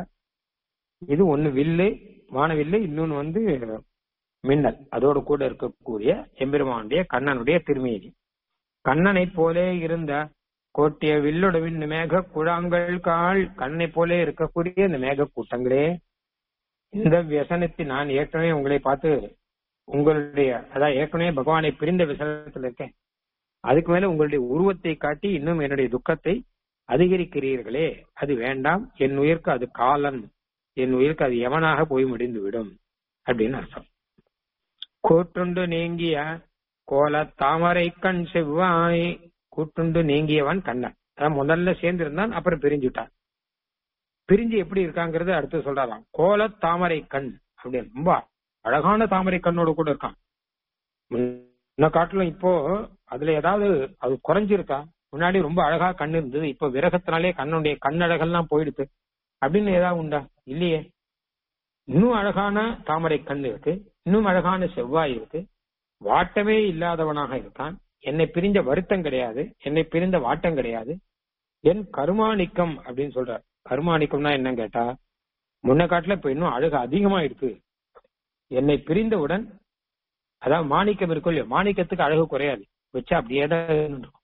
இது ஒண்ணு வில்லு வானவில்லு இன்னொன்னு வந்து மின்னல் அதோடு கூட இருக்கக்கூடிய எம்பெருமானுடைய கண்ணனுடைய திருமேனி கண்ணனை போலே இருந்த கோட்டிய வில்லோட விண்ணு மேக குழாங்கள் கால் கண்ணை போலே இருக்கக்கூடிய இந்த மேக கூட்டங்களே இந்த வியசனத்தை நான் ஏற்கனவே உங்களை பார்த்து உங்களுடைய அதான் ஏற்கனவே பகவானை பிரிந்த விசனத்துல இருக்கேன் அதுக்கு மேல உங்களுடைய உருவத்தை காட்டி இன்னும் என்னுடைய துக்கத்தை அதிகரிக்கிறீர்களே அது வேண்டாம் என் உயிருக்கு அது காலன் என் உயிருக்கு அது எவனாக போய் முடிந்து விடும் அப்படின்னு அர்த்தம் கூற்றுண்டு நீங்கிய கோல தாமரை கண் செவ்வாய் கூட்டுண்டு நீங்கியவன் கண்ணன் அதான் முதல்ல சேர்ந்து இருந்தான் அப்புறம் பிரிஞ்சுட்டான் பிரிஞ்சு எப்படி இருக்காங்கிறது அடுத்து சொல்றாராம் கோல தாமரை கண் அப்படின்னு ரொம்ப அழகான தாமரை கண்ணோட கூட இருக்கான் முன்ன காட்டிலும் இப்போ அதுல ஏதாவது அது குறைஞ்சிருக்கா முன்னாடி ரொம்ப அழகா கண் இருந்தது இப்போ விரகத்தினாலே கண்ணுடைய கண்ணழகெல்லாம் போயிடுது அப்படின்னு ஏதாவது உண்டா இல்லையே இன்னும் அழகான தாமரை கண் இருக்கு இன்னும் அழகான செவ்வாய் இருக்கு வாட்டமே இல்லாதவனாக இருக்கான் என்னை பிரிஞ்ச வருத்தம் கிடையாது என்னை பிரிந்த வாட்டம் கிடையாது என் கருமாணிக்கம் அப்படின்னு சொல்றார் கருமாணிக்கம்னா என்னன்னு கேட்டா முன்ன காட்டுல இப்ப இன்னும் அழகு அதிகமா இருக்கு என்னை பிரிந்தவுடன் அதாவது மாணிக்கம் இருக்கும் இல்லையோ மாணிக்கத்துக்கு அழகு குறையாது வச்சா அப்படியே தான் இருக்கும்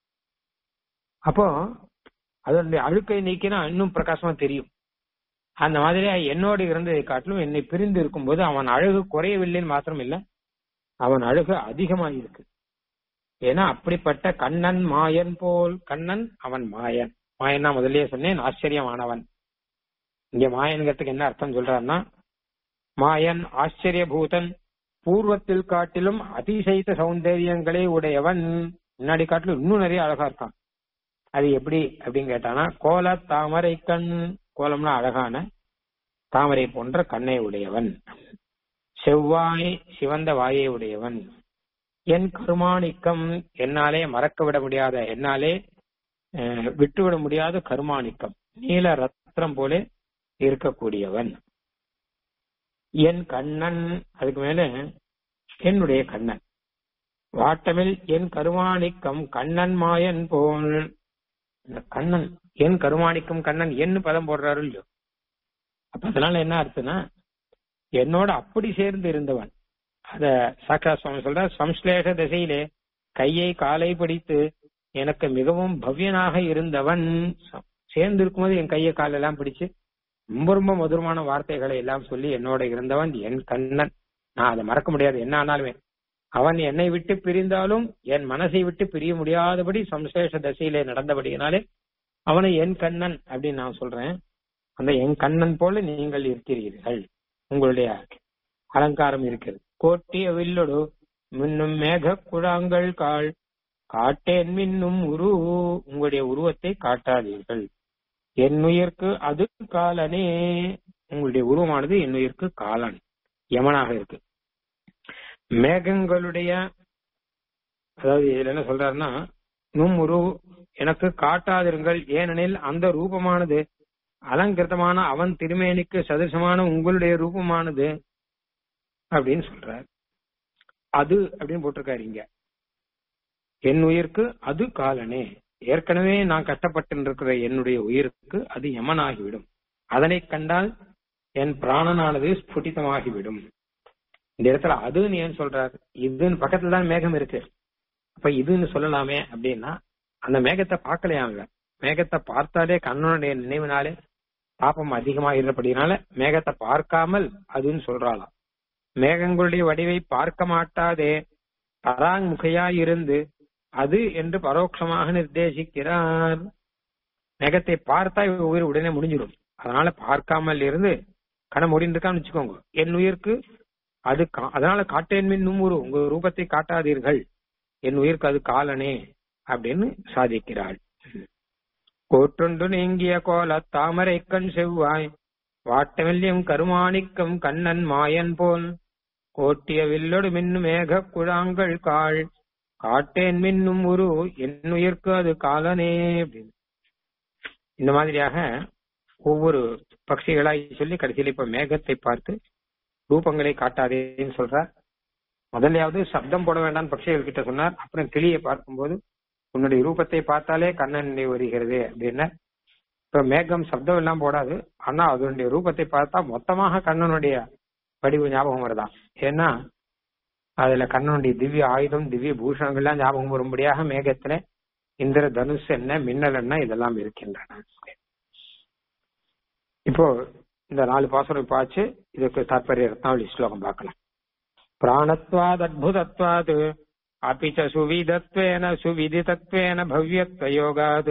அப்போ அதனுடைய அழுக்கை நீக்கினா இன்னும் பிரகாசமா தெரியும் அந்த மாதிரியா என்னோடு இருந்ததை காட்டிலும் என்னை பிரிந்து இருக்கும்போது அவன் அழகு குறையவில்லைன்னு மாத்திரம் இல்ல அவன் அழகு அதிகமா இருக்கு ஏன்னா அப்படிப்பட்ட கண்ணன் மாயன் போல் கண்ணன் அவன் மாயன் மாயன்னா முதல்லயே சொன்னேன் ஆச்சரியமானவன் இங்க மாயன்கிறதுக்கு என்ன அர்த்தம் சொல்றாருன்னா மாயன் ஆச்சரியபூதன் பூர்வத்தில் காட்டிலும் அதிசயித்த சௌந்தரியங்களே உடையவன் முன்னாடி காட்டிலும் இன்னும் நிறைய அழகா இருக்கான் அது எப்படி அப்படின்னு கேட்டானா கோல தாமரை கண் கோலம்னா அழகான தாமரை போன்ற கண்ணை உடையவன் செவ்வாய் சிவந்த வாயை உடையவன் என் கருமாணிக்கம் என்னாலே மறக்க விட முடியாத என்னாலே விட்டுவிட முடியாத கருமாணிக்கம் நீல ரத்னம் போல இருக்கக்கூடியவன் என் கண்ணன் அதுக்கு மேல என்னுடைய கண்ணன் வாட்டமில் என் கருமாணிக்கம் கண்ணன் மாயன் போல் இந்த கண்ணன் என் கருமாணிக்கம் கண்ணன் என்ன பதம் போடுறாரு இல்லையோ அப்ப அதனால என்ன அர்த்தம்னா என்னோட அப்படி சேர்ந்து இருந்தவன் அத சாக்கா சுவாமி சொல்ற சம்ஸ்லேஷ திசையிலே கையை காலை பிடித்து எனக்கு மிகவும் பவ்யனாக இருந்தவன் சேர்ந்து இருக்கும்போது என் கையை காலெல்லாம் பிடிச்சு ரொம்ப ரொம்ப மதுரமான வார்த்தைகளை எல்லாம் சொல்லி என்னோட இருந்தவன் என் கண்ணன் நான் அதை மறக்க முடியாது என்ன ஆனாலுமே அவன் என்னை விட்டு பிரிந்தாலும் என் மனசை விட்டு பிரிய முடியாதபடி சம்சேஷ தசையிலே நடந்தபடியினாலே அவனை என் கண்ணன் அப்படின்னு நான் சொல்றேன் அந்த என் கண்ணன் போல நீங்கள் இருக்கிறீர்கள் உங்களுடைய அலங்காரம் இருக்கிறது கோட்டிய வில்லொடு மின்னும் மேக குழாங்கள் கால் காட்டேன் மின்னும் உரு உங்களுடைய உருவத்தை காட்டாதீர்கள் என் உயிர்க்கு அது காலனே உங்களுடைய உருவமானது என் உயிர்க்கு காலன் யமனாக இருக்கு மேகங்களுடைய அதாவது இதுல என்ன சொல்றாருன்னா நும் உரு எனக்கு காட்டாதிருங்கள் ஏனெனில் அந்த ரூபமானது அலங்கிருத்தமான அவன் திருமேனிக்கு சதுசமான உங்களுடைய ரூபமானது அப்படின்னு சொல்றார் அது அப்படின்னு போட்டிருக்காரு இங்க என் உயிருக்கு அது காலனே ஏற்கனவே நான் கஷ்டப்பட்டு இருக்கிற என்னுடைய உயிருக்கு அது யமனாகிவிடும் அதனை கண்டால் என் பிராணனானது ஸ்புடிதமாகிவிடும் இந்த இடத்துல அதுன்னு ஏன் சொல்றாரு இதுன்னு பக்கத்துல தான் மேகம் இருக்கு அப்ப இதுன்னு சொல்லலாமே அப்படின்னா அந்த மேகத்தை பார்க்கலையாங்க மேகத்தை பார்த்தாலே கண்ணனுடைய நினைவினாலே பாப்பம் அதிகமா இருந்தபடினால மேகத்தை பார்க்காமல் அதுன்னு சொல்றாளாம் மேகங்களுடைய வடிவை பார்க்க மாட்டாதே பராங்முகையா இருந்து அது என்று பரோட்சமாக நிர்தேசிக்கிறார் மேகத்தை பார்த்தா உயிர் உடனே முடிஞ்சிடும் அதனால பார்க்காமல் இருந்து கண முடிந்திருக்கான்னு வச்சுக்கோங்க என் உயிருக்கு அது அதனால காட்டேன் மின்னும் ஒரு உங்க ரூபத்தை காட்டாதீர்கள் என் உயிருக்கு அது காலனே அப்படின்னு சாதிக்கிறாள் கோற்றொன்று நீங்கிய கோல தாமரை கண் செவ்வாய் வாட்டமில்லியம் கருமாணிக்கம் கண்ணன் மாயன் போல் கோட்டிய வில்லொடு மின்னு மேக குழாங்கள் காள் காட்டேன் மின்னும் உரு என் உயிர்க்கு அது காலனே அப்படின்னு இந்த மாதிரியாக ஒவ்வொரு பட்சிகளாய் சொல்லி கடைசியில் இப்ப மேகத்தை பார்த்து ரூபங்களை காட்டாதேன்னு சொல்றார் முதலையாவது சப்தம் போட வேண்டாம் பட்சிகள் கிட்ட சொன்னார் அப்புறம் கிளியை பார்க்கும்போது உன்னுடைய ரூபத்தை பார்த்தாலே கண்ணன் நினைவு வருகிறது அப்படின்னா இப்ப மேகம் சப்தம் எல்லாம் போடாது ஆனா அதனுடைய ரூபத்தை பார்த்தா மொத்தமாக கண்ணனுடைய வடிவு ஞாபகம் வருதான் ஏன்னா அதுல கண்ணனுடைய திவ்ய ஆயுதம் திவ்ய பூஷணங்கள்லாம் ஞாபகம் வரும்படியாக மேகத்துல இந்திர தனுஷ் என்ன மின்னல் என்ன இதெல்லாம் இருக்கின்றன இப்போ இந்த நாலு பாசனம் பாச்சு இதுக்கு தாற்பரிய ரத்னாவளி ஸ்லோகம் பார்க்கலாம் பிராணத்வாத் அத்புதத்வாத் अपि च सुविधत्वेन सुविदितत्वेन भव्यत्वयोगात्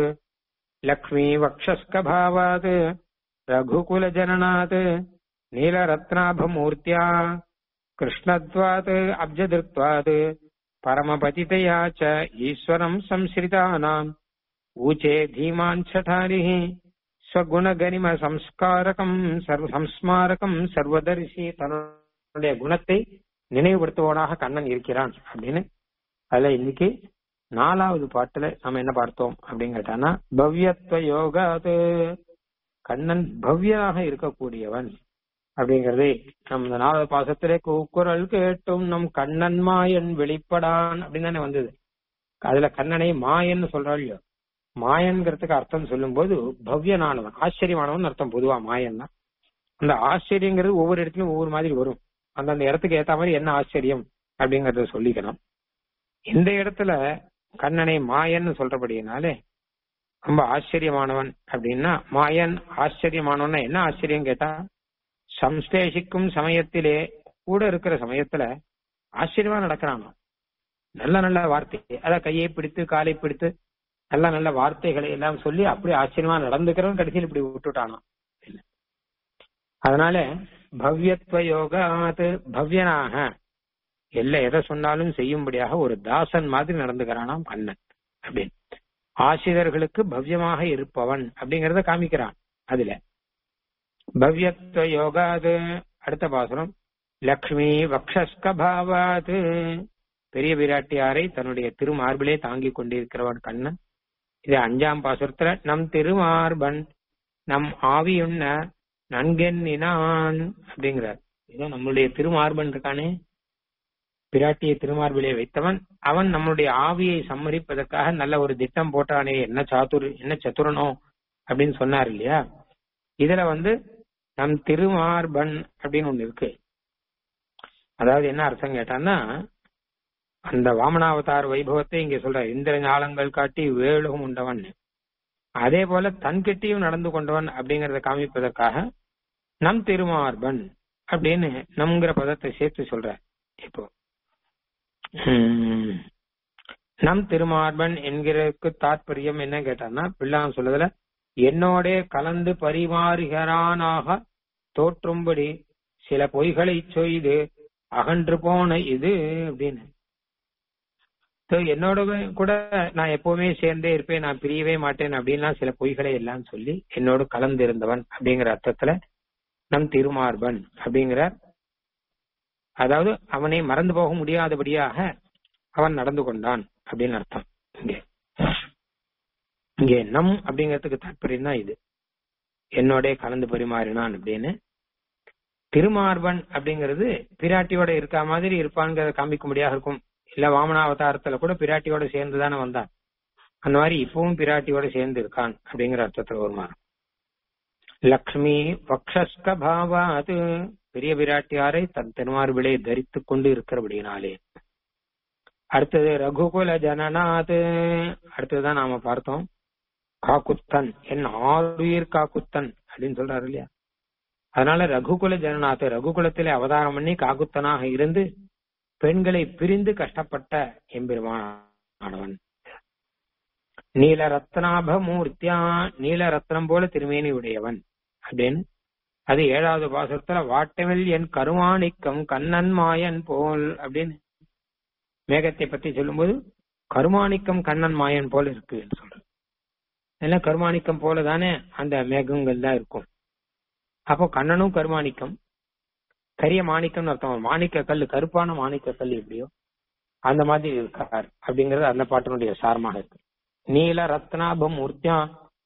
लक्ष्मीवक्षस्कभावात् रघुकुलजननात् नीलरत्नाभमूर्त्या कृष्णत्वात् अब्जदृक्त्वात् परमपतितया च ईश्वरम् संश्रितानाम् ऊचे धीमान् छठारिः ஸ்வகுணகனிம சம்ஸ்காரகம் சர்வ சம்ஸ்மாரகம் சர்வதரிசி தன்னுடைய குணத்தை நினைவுபடுத்துவனாக கண்ணன் இருக்கிறான் அப்படின்னு அதுல இன்னைக்கு நாலாவது பாட்டுல நம்ம என்ன பார்த்தோம் அப்படின்னு கேட்டானா பவ்யத்வ யோகாது கண்ணன் பவ்யனாக இருக்கக்கூடியவன் அப்படிங்கறதே நம்ம இந்த நாலாவது பாசத்திலே கூக்குரல் கேட்டும் நம் கண்ணன் மாயன் வெளிப்படான் அப்படின்னு தானே வந்தது அதுல கண்ணனை மாயன்னு சொல்றா இல்லையோ மாயன்கிறதுக்கு அர்த்தம் சொல்லும்போது பவ்யனானவன் ஆச்சரியமானவன் அர்த்தம் பொதுவா மாயன் தான் அந்த ஆச்சரியங்கிறது ஒவ்வொரு இடத்துலயும் ஒவ்வொரு மாதிரி வரும் அந்தந்த இடத்துக்கு ஏத்த மாதிரி என்ன ஆச்சரியம் அப்படிங்கறத சொல்லிக்கணும் இந்த இடத்துல கண்ணனை மாயன்னு சொல்றபடினாலே ரொம்ப ஆச்சரியமானவன் அப்படின்னா மாயன் ஆச்சரியமானவன் என்ன ஆச்சரியம் கேட்டா சம்ஸ்லேஷிக்கும் சமயத்திலே கூட இருக்கிற சமயத்துல ஆச்சரியமா நடக்கிறானோ நல்ல நல்ல வார்த்தை அத கையை பிடித்து காலை பிடித்து நல்ல நல்ல வார்த்தைகளை எல்லாம் சொல்லி அப்படி ஆச்சரியமா நடந்துக்கிறவன் கடைசியில் இப்படி விட்டுட்டானா அதனால பவ்யத்வ யோகாத் பவ்யனாக எல்லா எதை சொன்னாலும் செய்யும்படியாக ஒரு தாசன் மாதிரி நடந்துக்கிறானாம் கண்ணன் அப்படின்னு ஆசிரியர்களுக்கு பவ்யமாக இருப்பவன் அப்படிங்கறத காமிக்கிறான் அதுல பவ்யத்வ யோகாது அடுத்த பாசனம் லக்ஷ்மி வக்ஷஸ்கபாவாது பெரிய விராட்டியாரை தன்னுடைய திருமார்பிலே தாங்கிக் கொண்டிருக்கிறவன் கண்ணன் இது அஞ்சாம் பாசுரத்துல நம் திருமார்பன் நம் ஆவியுண்ண நன்கென்னினான் அப்படிங்கிறார் இதோ நம்மளுடைய திருமார்பன் இருக்கானே பிராட்டியை திருமார்பிலே வைத்தவன் அவன் நம்மளுடைய ஆவியை சம்மரிப்பதற்காக நல்ல ஒரு திட்டம் போட்டானே என்ன சாத்துரு என்ன சத்துரனோ அப்படின்னு சொன்னார் இல்லையா இதுல வந்து நம் திருமார்பன் அப்படின்னு ஒண்ணு இருக்கு அதாவது என்ன அர்த்தம் கேட்டான்னா அந்த வாமனாவதார வைபவத்தை இங்க சொல்ற இந்திர ஞாலங்கள் காட்டி வேலுகம் உண்டவன் அதே போல தன்கிட்டையும் நடந்து கொண்டவன் அப்படிங்கறத காமிப்பதற்காக நம் திருமார்பன் அப்படின்னு நம்ங்கிற பதத்தை சேர்த்து சொல்ற இப்போ நம் திருமார்பன் என்கிறதுக்கு தாற்பயம் என்ன கேட்டான்னா பிள்ளாம் சொல்லுதுல என்னோட கலந்து பரிமாறுகிறானாக தோற்றும்படி சில பொய்களை செய்து அகன்று போன இது அப்படின்னு என்னோட கூட நான் எப்பவுமே சேர்ந்தே இருப்பேன் நான் பிரியவே மாட்டேன் அப்படின்லாம் சில பொய்களை எல்லாம் சொல்லி என்னோடு கலந்து இருந்தவன் அப்படிங்கிற அர்த்தத்துல நம் திருமார்பன் அப்படிங்கிற அதாவது அவனை மறந்து போக முடியாதபடியாக அவன் நடந்து கொண்டான் அப்படின்னு அர்த்தம் இங்கே இங்கே நம் அப்படிங்கிறதுக்கு தாற்பயம் தான் இது என்னோட கலந்து பரிமாறினான் அப்படின்னு திருமார்பன் அப்படிங்கிறது பிராட்டியோட இருக்க மாதிரி இருப்பான்ங்கிறத காமிக்கும்படியாக இருக்கும் இல்ல வாமனாவதாரத்துல கூட பிராட்டியோட சேர்ந்து தானே வந்தான் அந்த மாதிரி இப்பவும் பிராட்டியோட சேர்ந்து இருக்கான் அப்படிங்கிற அர்த்தத்துல வருமா லக்ஷ்மி வக்ஷஸ்க பாவாது பெரிய பிராட்டியாரை தன் திருமார்பிலே தரித்து கொண்டு இருக்கிறபடினாலே அடுத்தது ரகுகுல ஜனநாத் அடுத்ததுதான் நாம பார்த்தோம் காக்குத்தன் என் ஆறுயிர் காக்குத்தன் அப்படின்னு சொல்றாரு இல்லையா அதனால ரகுகுல ஜனநாத் ரகுகுலத்திலே அவதாரம் பண்ணி காக்குத்தனாக இருந்து பெண்களை பிரிந்து கஷ்டப்பட்ட எம்பெருமானவன் நீல ரத்னாப மூர்த்தியா நீல ரத்னம் போல திருமேனி உடையவன் அப்படின்னு அது ஏழாவது பாசத்துல வாட்டமில் என் கருமாணிக்கம் கண்ணன் மாயன் போல் அப்படின்னு மேகத்தை பத்தி சொல்லும்போது கருமாணிக்கம் கண்ணன் மாயன் போல இருக்கு சொல்ற எல்லாம் கருமாணிக்கம் போல தானே அந்த மேகங்கள் தான் இருக்கும் அப்போ கண்ணனும் கருமாணிக்கம் கரிய மாணிக்கம்னு அர்த்தம் மாணிக்க கல் கருப்பான மாணிக்க கல் எப்படியோ அந்த மாதிரி இருக்கார் அப்படிங்கறது அந்த பாட்டினுடைய சாரமாக இருக்கு நீல ரத்னாபம் மூர்த்தியா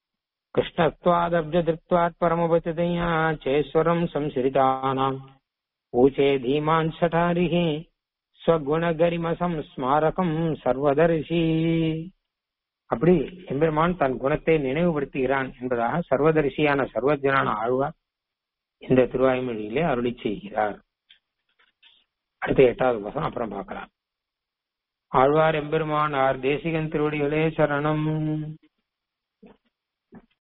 கிருஷ்ணத்வாதப்ஜதிருத்வாத் பரமபதிதையா சேஸ்வரம் சம்சரிதானாம் ஊச்சே தீமான் சட்டாரிஹி ஸ்வகுணகரிமசம் ஸ்மாரகம் சர்வதரிசி அப்படி எம்பெருமான் தன் குணத்தை நினைவுபடுத்துகிறான் என்பதாக சர்வதரிசியான சர்வஜனான ஆழ்வார் இந்த திருவாய்மொழியிலே அருளி செய்கிறார் அடுத்த எட்டாவது வசனம் அப்புறம் பார்க்கலாம் ஆழ்வார் எம்பெருமானார் தேசிகன் திருவடிகளே சரணம்